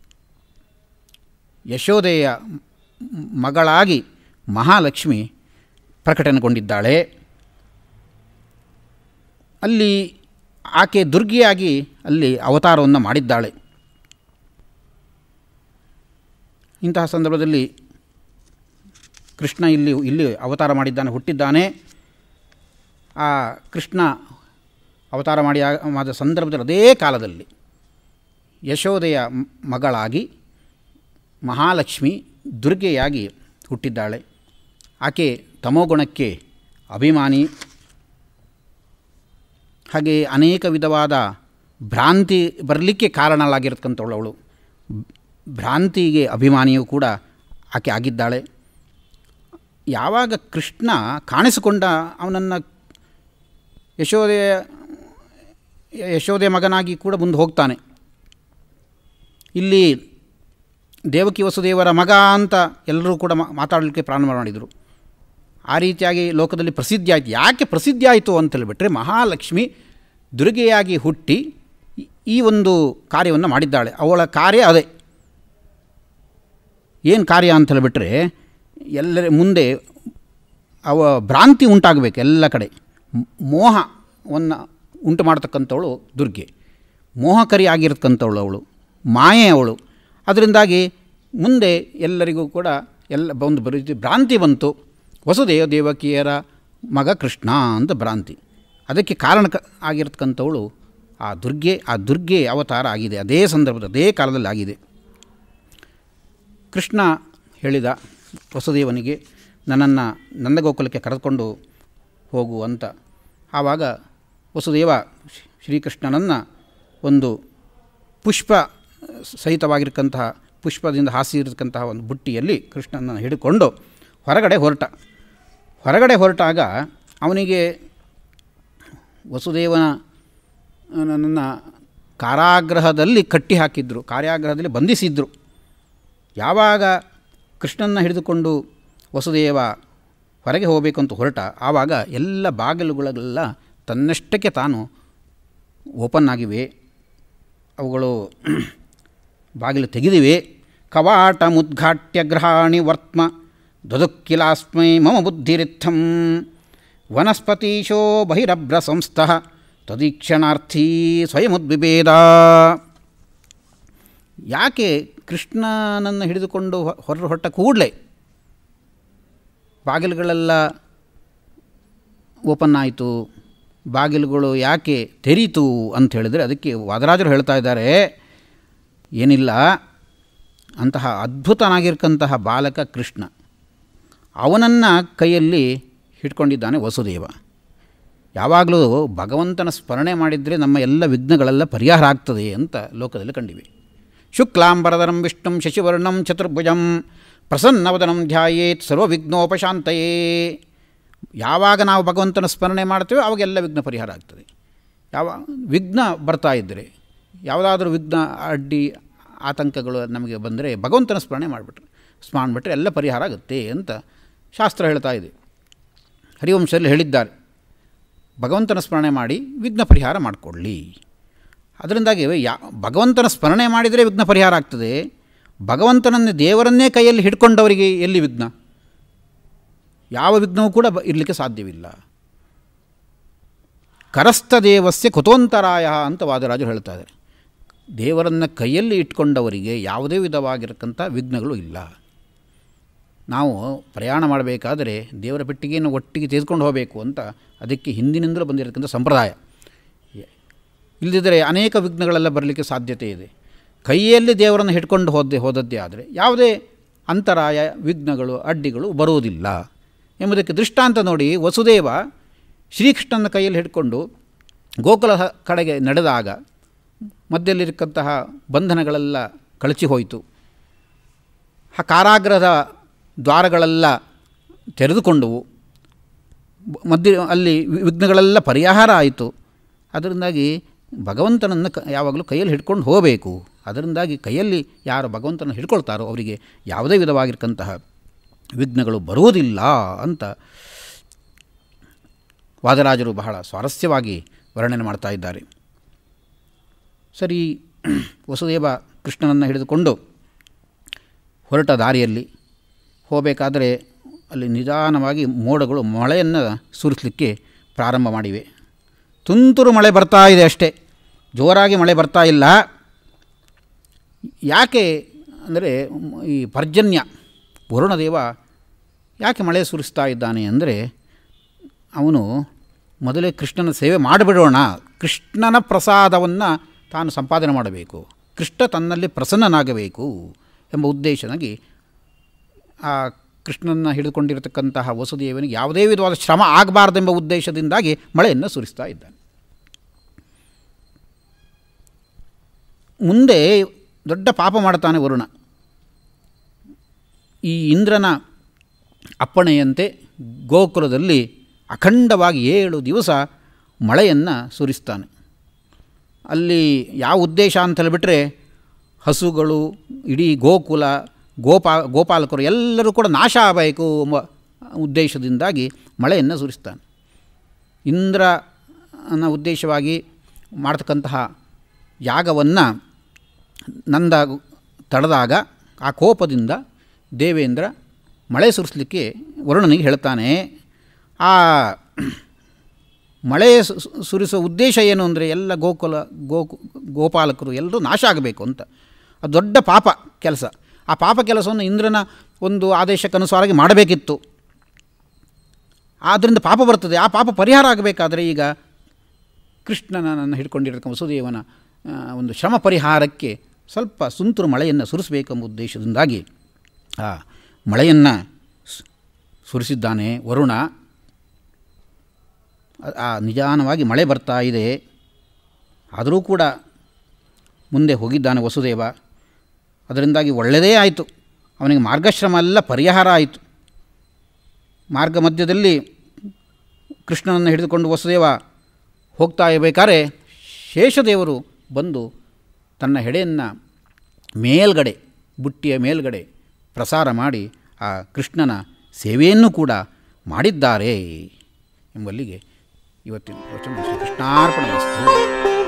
ಯಶೋದೆಯ ಮಗಳಾಗಿ ಮಹಾಲಕ್ಷ್ಮಿ ಪ್ರಕಟಣೆಗೊಂಡಿದ್ದಾಳೆ ಅಲ್ಲಿ ಆಕೆ ದುರ್ಗಿಯಾಗಿ ಅಲ್ಲಿ ಅವತಾರವನ್ನು ಮಾಡಿದ್ದಾಳೆ ಇಂತಹ ಸಂದರ್ಭದಲ್ಲಿ ಕೃಷ್ಣ ಇಲ್ಲಿ ಇಲ್ಲಿ ಅವತಾರ ಮಾಡಿದ್ದಾನೆ ಹುಟ್ಟಿದ್ದಾನೆ ಆ ಕೃಷ್ಣ ಅವತಾರ ಮಾಡಿ ಆದ ಸಂದರ್ಭದಲ್ಲಿ ಅದೇ ಕಾಲದಲ್ಲಿ ಯಶೋದೆಯ ಮಗಳಾಗಿ ಮಹಾಲಕ್ಷ್ಮಿ ದುರ್ಗೆಯಾಗಿ ಹುಟ್ಟಿದ್ದಾಳೆ ಆಕೆ ತಮೋಗುಣಕ್ಕೆ ಅಭಿಮಾನಿ ಹಾಗೆ ಅನೇಕ ವಿಧವಾದ ಭ್ರಾಂತಿ ಬರಲಿಕ್ಕೆ ಕಾರಣಲಾಗಿರ್ತಕ್ಕಂಥವಳು ಭ್ರಾಂತಿಗೆ ಅಭಿಮಾನಿಯೂ ಕೂಡ ಆಕೆ ಆಗಿದ್ದಾಳೆ ಯಾವಾಗ ಕೃಷ್ಣ ಕಾಣಿಸಿಕೊಂಡ ಅವನನ್ನು ಯಶೋದೆಯ ಯಶೋದೆ ಮಗನಾಗಿ ಕೂಡ ಮುಂದೆ ಹೋಗ್ತಾನೆ ಇಲ್ಲಿ ದೇವಕಿ ವಸುದೇವರ ಮಗ ಅಂತ ಎಲ್ಲರೂ ಕೂಡ ಮಾತಾಡಲಿಕ್ಕೆ ಪ್ರಾರಂಭ ಮಾಡಿದರು ಆ ರೀತಿಯಾಗಿ ಲೋಕದಲ್ಲಿ ಪ್ರಸಿದ್ಧಿ ಆಯಿತು ಯಾಕೆ ಪ್ರಸಿದ್ಧಿ ಆಯಿತು ಅಂತ ಹೇಳಿಬಿಟ್ರೆ ಮಹಾಲಕ್ಷ್ಮಿ ದುರ್ಗೆಯಾಗಿ ಹುಟ್ಟಿ ಈ ಒಂದು ಕಾರ್ಯವನ್ನು ಮಾಡಿದ್ದಾಳೆ ಅವಳ ಕಾರ್ಯ ಅದೇ ಏನು ಕಾರ್ಯ ಅಂತ ಹೇಳಿಬಿಟ್ರೆ ಎಲ್ಲರ ಮುಂದೆ ಅವ ಭ್ರಾಂತಿ ಉಂಟಾಗಬೇಕು ಎಲ್ಲ ಕಡೆ ಮೋಹವನ್ನು ಉಂಟು ಮಾಡ್ತಕ್ಕಂಥವಳು ದುರ್ಗೆ ಮೋಹಕರಿ ಆಗಿರ್ತಕ್ಕಂಥವಳು ಅವಳು ಮಾಯೆ ಅವಳು ಅದರಿಂದಾಗಿ ಮುಂದೆ ಎಲ್ಲರಿಗೂ ಕೂಡ ಎಲ್ಲ ಒಂದು ಬರೀತಿ ಭ್ರಾಂತಿ ಬಂತು ವಸುದೇವ ದೇವಕಿಯರ ಮಗ ಕೃಷ್ಣ ಅಂತ ಭ್ರಾಂತಿ ಅದಕ್ಕೆ ಕಾರಣ ಆಗಿರ್ತಕ್ಕಂಥವಳು ಆ ದುರ್ಗೆ ಆ ದುರ್ಗೆ ಅವತಾರ ಆಗಿದೆ ಅದೇ ಸಂದರ್ಭದ ಅದೇ ಕಾಲದಲ್ಲಿ ಆಗಿದೆ ಕೃಷ್ಣ ಹೇಳಿದ ವಸುದೇವನಿಗೆ ನನ್ನನ್ನು ನಂದಗೋಕುಲಕ್ಕೆ ಕರೆದುಕೊಂಡು ಹೋಗು ಅಂತ ಆವಾಗ ವಸುದೇವ ಶ್ರೀಕೃಷ್ಣನನ್ನು ಒಂದು ಪುಷ್ಪ ಸಹಿತವಾಗಿರ್ತಕ್ಕಂತಹ ಪುಷ್ಪದಿಂದ ಹಾಸಿರತಕ್ಕಂತಹ ಒಂದು ಬುಟ್ಟಿಯಲ್ಲಿ ಕೃಷ್ಣನನ್ನು ಹಿಡ್ಕೊಂಡು ಹೊರಗಡೆ ಹೊರಟ ಹೊರಗಡೆ ಹೊರಟಾಗ ಅವನಿಗೆ ವಸುದೇವನ ನನ್ನನ್ನು ಕಾರಾಗೃಹದಲ್ಲಿ ಕಟ್ಟಿ ಹಾಕಿದ್ರು ಕಾರಾಗೃಹದಲ್ಲಿ ಬಂಧಿಸಿದ್ರು ಯಾವಾಗ ಕೃಷ್ಣನ ಹಿಡಿದುಕೊಂಡು ವಸುದೇವ ಹೊರಗೆ ಹೋಗಬೇಕು ಅಂತ ಹೊರಟ ಆವಾಗ ಎಲ್ಲ ಬಾಗಿಲುಗಳೆಲ್ಲ ತನ್ನಷ್ಟಕ್ಕೆ ತಾನು ಓಪನ್ ಆಗಿವೆ ಅವುಗಳು ಬಾಗಿಲು ತೆಗೆದಿವೆ ಕವಾಟ ಮುದ್ಘಾಟ್ಯ ಗ್ರಹಾಣಿ ವರ್ತ್ಮ ದದುಕ್ಕಿಲಾಸ್ಮೈ ಮಮ ಬುದ್ಧಿರಿತ್ಥಂ ವನಸ್ಪತೀಶೋ ಬಹಿರಭ್ರ ಸಂಸ್ಥಃ ತದೀಕ್ಷಣಾರ್ಥೀ ಸ್ವಯಮುದ್ವಿಭೇದ ಯಾಕೆ ಕೃಷ್ಣನನ್ನು ಹಿಡಿದುಕೊಂಡು ಹೊರ ಹೊರಟ ಕೂಡಲೇ ಬಾಗಿಲುಗಳೆಲ್ಲ ಓಪನ್ ಆಯಿತು ಬಾಗಿಲುಗಳು ಯಾಕೆ ತೆರೀತು ಅಂತ ಹೇಳಿದರೆ ಅದಕ್ಕೆ ವಾದರಾಜರು ಹೇಳ್ತಾ ಇದ್ದಾರೆ ಏನಿಲ್ಲ ಅಂತಹ ಅದ್ಭುತನಾಗಿರ್ತಕ್ಕಂತಹ ಬಾಲಕ ಕೃಷ್ಣ ಅವನನ್ನು ಕೈಯಲ್ಲಿ ಹಿಡ್ಕೊಂಡಿದ್ದಾನೆ ವಸುದೇವ ಯಾವಾಗಲೂ ಭಗವಂತನ ಸ್ಮರಣೆ ಮಾಡಿದರೆ ನಮ್ಮ ಎಲ್ಲ ವಿಘ್ನಗಳೆಲ್ಲ ಪರಿಹಾರ ಆಗ್ತದೆ ಅಂತ ಲೋಕದಲ್ಲಿ ಕಂಡಿವೆ ಶುಕ್ಲಾಂಬರಧರಂ ವಿಷ್ಣುಂ ಶಶಿವರ್ಣಂ ಚತುರ್ಭುಜಂ ಪ್ರಸನ್ನವದನಂ ಧ್ಯಾಯೇತ್ ಸರ್ವವಿಘ್ನೋಪಶಾಂತಯೇ ಯಾವಾಗ ನಾವು ಭಗವಂತನ ಸ್ಮರಣೆ ಮಾಡ್ತೇವೆ ಅವಾಗೆಲ್ಲ ವಿಘ್ನ ಪರಿಹಾರ ಆಗ್ತದೆ ಯಾವ ವಿಘ್ನ ಬರ್ತಾ ಇದ್ದರೆ ಯಾವುದಾದ್ರೂ ವಿಘ್ನ ಅಡ್ಡಿ ಆತಂಕಗಳು ನಮಗೆ ಬಂದರೆ ಭಗವಂತನ ಸ್ಮರಣೆ ಮಾಡಿಬಿಟ್ರೆ ಸ್ಮರಣೆ ಬಿಟ್ಟರೆ ಎಲ್ಲ ಪರಿಹಾರ ಆಗುತ್ತೆ ಅಂತ ಶಾಸ್ತ್ರ ಹೇಳ್ತಾ ಇದೆ ಹರಿವಂಶದಲ್ಲಿ ಹೇಳಿದ್ದಾರೆ ಭಗವಂತನ ಸ್ಮರಣೆ ಮಾಡಿ ವಿಘ್ನ ಪರಿಹಾರ ಮಾಡಿಕೊಳ್ಳಿ ಅದರಿಂದಾಗಿ ಯಾ ಭಗವಂತನ ಸ್ಮರಣೆ ಮಾಡಿದರೆ ವಿಘ್ನ ಪರಿಹಾರ ಆಗ್ತದೆ ಭಗವಂತನನ್ನೇ ದೇವರನ್ನೇ ಕೈಯಲ್ಲಿ ಹಿಡ್ಕೊಂಡವರಿಗೆ ಎಲ್ಲಿ ವಿಘ್ನ ಯಾವ ವಿಘ್ನವೂ ಕೂಡ ಬ ಇರಲಿಕ್ಕೆ ಸಾಧ್ಯವಿಲ್ಲ ಕರಸ್ಥ ದೇವಸ್ಯ ಕುತೋಂತರಾಯ ಅಂತ ವಾದರಾಜರು ಹೇಳ್ತಾ ಇದ್ದಾರೆ ದೇವರನ್ನು ಕೈಯಲ್ಲಿ ಇಟ್ಕೊಂಡವರಿಗೆ ಯಾವುದೇ ವಿಧವಾಗಿರತಕ್ಕಂಥ ವಿಘ್ನಗಳು ಇಲ್ಲ ನಾವು ಪ್ರಯಾಣ ಮಾಡಬೇಕಾದರೆ ದೇವರ ಪೆಟ್ಟಿಗೆಯನ್ನು ಒಟ್ಟಿಗೆ ತೆಗೆದುಕೊಂಡು ಹೋಗಬೇಕು ಅಂತ ಅದಕ್ಕೆ ಹಿಂದಿನಿಂದಲೂ ಬಂದಿರತಕ್ಕಂಥ ಸಂಪ್ರದಾಯ ಇಲ್ಲದಿದ್ದರೆ ಅನೇಕ ವಿಘ್ನಗಳೆಲ್ಲ ಬರಲಿಕ್ಕೆ ಸಾಧ್ಯತೆ ಇದೆ ಕೈಯಲ್ಲಿ ದೇವರನ್ನು ಹಿಡ್ಕೊಂಡು ಹೋದೆ ಹೋದದ್ದೇ ಆದರೆ ಯಾವುದೇ ಅಂತರಾಯ ವಿಘ್ನಗಳು ಅಡ್ಡಿಗಳು ಬರುವುದಿಲ್ಲ ಎಂಬುದಕ್ಕೆ ದೃಷ್ಟಾಂತ ನೋಡಿ ವಸುದೇವ ಶ್ರೀಕೃಷ್ಣನ ಕೈಯಲ್ಲಿ ಹಿಡ್ಕೊಂಡು ಗೋಕುಲ ಕಡೆಗೆ ನಡೆದಾಗ ಮಧ್ಯದಲ್ಲಿರತಕ್ಕಂತಹ ಬಂಧನಗಳೆಲ್ಲ ಕಳಚಿ ಹೋಯಿತು ಆ ಕಾರಾಗೃಹದ ದ್ವಾರಗಳೆಲ್ಲ ತೆರೆದುಕೊಂಡವು ಮಧ್ಯ ಅಲ್ಲಿ ವಿಘ್ನಗಳೆಲ್ಲ ಪರಿಹಾರ ಆಯಿತು ಅದರಿಂದಾಗಿ ಭಗವಂತನನ್ನು ಕ ಯಾವಾಗಲೂ ಕೈಯಲ್ಲಿ ಹಿಡ್ಕೊಂಡು ಹೋಗಬೇಕು ಅದರಿಂದಾಗಿ ಕೈಯಲ್ಲಿ ಯಾರು ಭಗವಂತನ ಹಿಡ್ಕೊಳ್ತಾರೋ ಅವರಿಗೆ ಯಾವುದೇ ವಿಧವಾಗಿರ್ತಕ್ಕಂತಹ ವಿಘ್ನಗಳು ಬರುವುದಿಲ್ಲ ಅಂತ ವಾದರಾಜರು ಬಹಳ ಸ್ವಾರಸ್ಯವಾಗಿ ವರ್ಣನೆ ಮಾಡ್ತಾ ಇದ್ದಾರೆ ಸರಿ ವಸುದೇವ ಕೃಷ್ಣನನ್ನು ಹಿಡಿದುಕೊಂಡು ಹೊರಟ ದಾರಿಯಲ್ಲಿ ಹೋಗಬೇಕಾದರೆ ಅಲ್ಲಿ ನಿಧಾನವಾಗಿ ಮೋಡಗಳು ಮಳೆಯನ್ನು ಸುರಿಸಲಿಕ್ಕೆ ಪ್ರಾರಂಭ ಮಾಡಿವೆ ತುಂತುರು ಮಳೆ ಬರ್ತಾ ಇದೆ ಅಷ್ಟೇ ಜೋರಾಗಿ ಮಳೆ ಬರ್ತಾ ಇಲ್ಲ ಯಾಕೆ ಅಂದರೆ ಈ ಪರ್ಜನ್ಯ ವರುಣದೇವ ಯಾಕೆ ಮಳೆ ಸುರಿಸ್ತಾ ಇದ್ದಾನೆ ಅಂದರೆ ಅವನು ಮೊದಲೇ ಕೃಷ್ಣನ ಸೇವೆ ಮಾಡಿಬಿಡೋಣ ಕೃಷ್ಣನ ಪ್ರಸಾದವನ್ನು ತಾನು ಸಂಪಾದನೆ ಮಾಡಬೇಕು ಕೃಷ್ಣ ತನ್ನಲ್ಲಿ ಪ್ರಸನ್ನನಾಗಬೇಕು ಎಂಬ ಉದ್ದೇಶನಾಗಿ ಆ ಕೃಷ್ಣನ ಹಿಡಿದುಕೊಂಡಿರತಕ್ಕಂತಹ ವಸುದೇವನಿಗೆ ಯಾವುದೇ ವಿಧವಾದ ಶ್ರಮ ಆಗಬಾರ್ದೆಂಬ ಉದ್ದೇಶದಿಂದಾಗಿ ಮಳೆಯನ್ನು ಸುರಿಸ್ತಾ ಇದ್ದಾನೆ ಮುಂದೆ ದೊಡ್ಡ ಪಾಪ ಮಾಡ್ತಾನೆ ವರುಣ ಈ ಇಂದ್ರನ ಅಪ್ಪಣೆಯಂತೆ ಗೋಕುಲದಲ್ಲಿ ಅಖಂಡವಾಗಿ ಏಳು ದಿವಸ ಮಳೆಯನ್ನು ಸುರಿಸ್ತಾನೆ ಅಲ್ಲಿ ಯಾವ ಉದ್ದೇಶ ಅಂತ ಹೇಳಿಬಿಟ್ರೆ ಹಸುಗಳು ಇಡೀ ಗೋಕುಲ ಗೋಪಾ ಗೋಪಾಲಕರು ಎಲ್ಲರೂ ಕೂಡ ನಾಶ ಆಗಬೇಕು ಎಂಬ ಉದ್ದೇಶದಿಂದಾಗಿ ಮಳೆಯನ್ನು ಸುರಿಸ್ತಾನೆ ಇಂದ್ರನ ಉದ್ದೇಶವಾಗಿ ಮಾಡ್ತಕ್ಕಂತಹ ಯಾಗವನ್ನು ನಂದ ತಡೆದಾಗ ಆ ಕೋಪದಿಂದ ದೇವೇಂದ್ರ ಮಳೆ ಸುರಿಸಲಿಕ್ಕೆ ವರುಣನಿಗೆ ಹೇಳ್ತಾನೆ ಆ ಮಳೆ ಸುರಿಸೋ ಉದ್ದೇಶ ಏನು ಅಂದರೆ ಎಲ್ಲ ಗೋಕುಲ ಗೋ ಗೋಪಾಲಕರು ಎಲ್ಲರೂ ನಾಶ ಆಗಬೇಕು ಅಂತ ಅದು ದೊಡ್ಡ ಪಾಪ ಕೆಲಸ ಆ ಪಾಪ ಕೆಲಸವನ್ನು ಇಂದ್ರನ ಒಂದು ಆದೇಶಕ್ಕನುಸಾರವಾಗಿ ಮಾಡಬೇಕಿತ್ತು ಆದ್ದರಿಂದ ಪಾಪ ಬರ್ತದೆ ಆ ಪಾಪ ಪರಿಹಾರ ಆಗಬೇಕಾದ್ರೆ ಈಗ ಕೃಷ್ಣನನ್ನು ಹಿಡ್ಕೊಂಡಿರತಕ್ಕ ವಸುದೇವನ ಒಂದು ಶ್ರಮ ಪರಿಹಾರಕ್ಕೆ ಸ್ವಲ್ಪ ಸುಂತುರು ಮಳೆಯನ್ನು ಸುರಿಸಬೇಕೆಂಬ ಉದ್ದೇಶದಿಂದಾಗಿ ಆ ಮಳೆಯನ್ನು ಸುರಿಸಿದ್ದಾನೆ ವರುಣ ಆ ನಿಧಾನವಾಗಿ ಮಳೆ ಬರ್ತಾ ಇದೆ ಆದರೂ ಕೂಡ ಮುಂದೆ ಹೋಗಿದ್ದಾನೆ ವಸುದೇವ ಅದರಿಂದಾಗಿ ಒಳ್ಳೆಯದೇ ಆಯಿತು ಅವನಿಗೆ ಮಾರ್ಗಶ್ರಮ ಎಲ್ಲ ಪರಿಹಾರ ಆಯಿತು ಮಾರ್ಗ ಮಧ್ಯದಲ್ಲಿ ಕೃಷ್ಣನನ್ನು ಹಿಡಿದುಕೊಂಡು ವಸುದೇವ ಹೋಗ್ತಾ ಇರಬೇಕಾದ್ರೆ ಶೇಷದೇವರು ಬಂದು ತನ್ನ ಹೆಡೆಯನ್ನು ಮೇಲ್ಗಡೆ ಬುಟ್ಟಿಯ ಮೇಲ್ಗಡೆ ಪ್ರಸಾರ ಮಾಡಿ ಆ ಕೃಷ್ಣನ ಸೇವೆಯನ್ನು ಕೂಡ ಮಾಡಿದ್ದಾರೆ ಎಂಬಲ್ಲಿಗೆ ಇವತ್ತಿನ ವಚನ ಶ್ರೀ ಕೃಷ್ಣಾರ್ಪಣ ವಸ್ತು